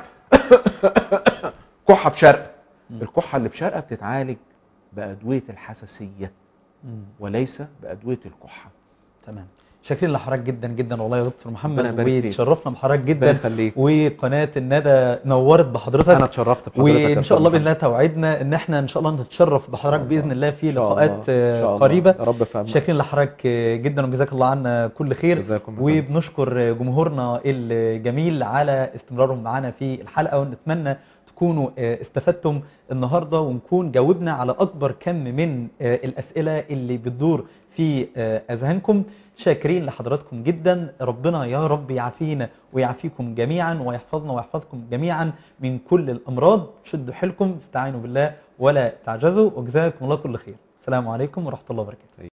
كحه بشرقه مم. الكحه اللي بشرقه بتتعالج بادويه الحساسيه مم. وليس بادويه الكحه تمام شاكرين لحضرتك جدا جدا والله يا دكتور ربنا محمد يبارك فيك. وتشرفنا بحضرتك ربنا جدا يخليك وقناه الندى نورت بحضرتك انا اتشرفت بحضرتك يا وان أستاذ شاء الله محمد. باذن الله توعدنا ان احنا ان شاء الله نتشرف بحضرتك إن شاء باذن الله في إن شاء لقاءات الله. إن شاء آه، الله. قريبه يا رب فهم شاكرين لحضرتك آه، جدا وجزاك الله عنا كل خير جزاكم الله خير. وبنشكر جمهورنا الجميل على استمرارهم معنا في الحلقه ونتمنى تكونوا آه، استفدتم النهارده ونكون جاوبنا على اكبر كم من آه، الاسئله اللي بتدور في آه، اذهانكم شاكرين لحضراتكم جدا ربنا يا رب يعافينا ويعافيكم جميعا ويحفظنا ويحفظكم جميعا من كل الامراض شدوا حيلكم استعينوا بالله ولا تعجزوا وجزاكم الله كل خير السلام عليكم ورحمه الله وبركاته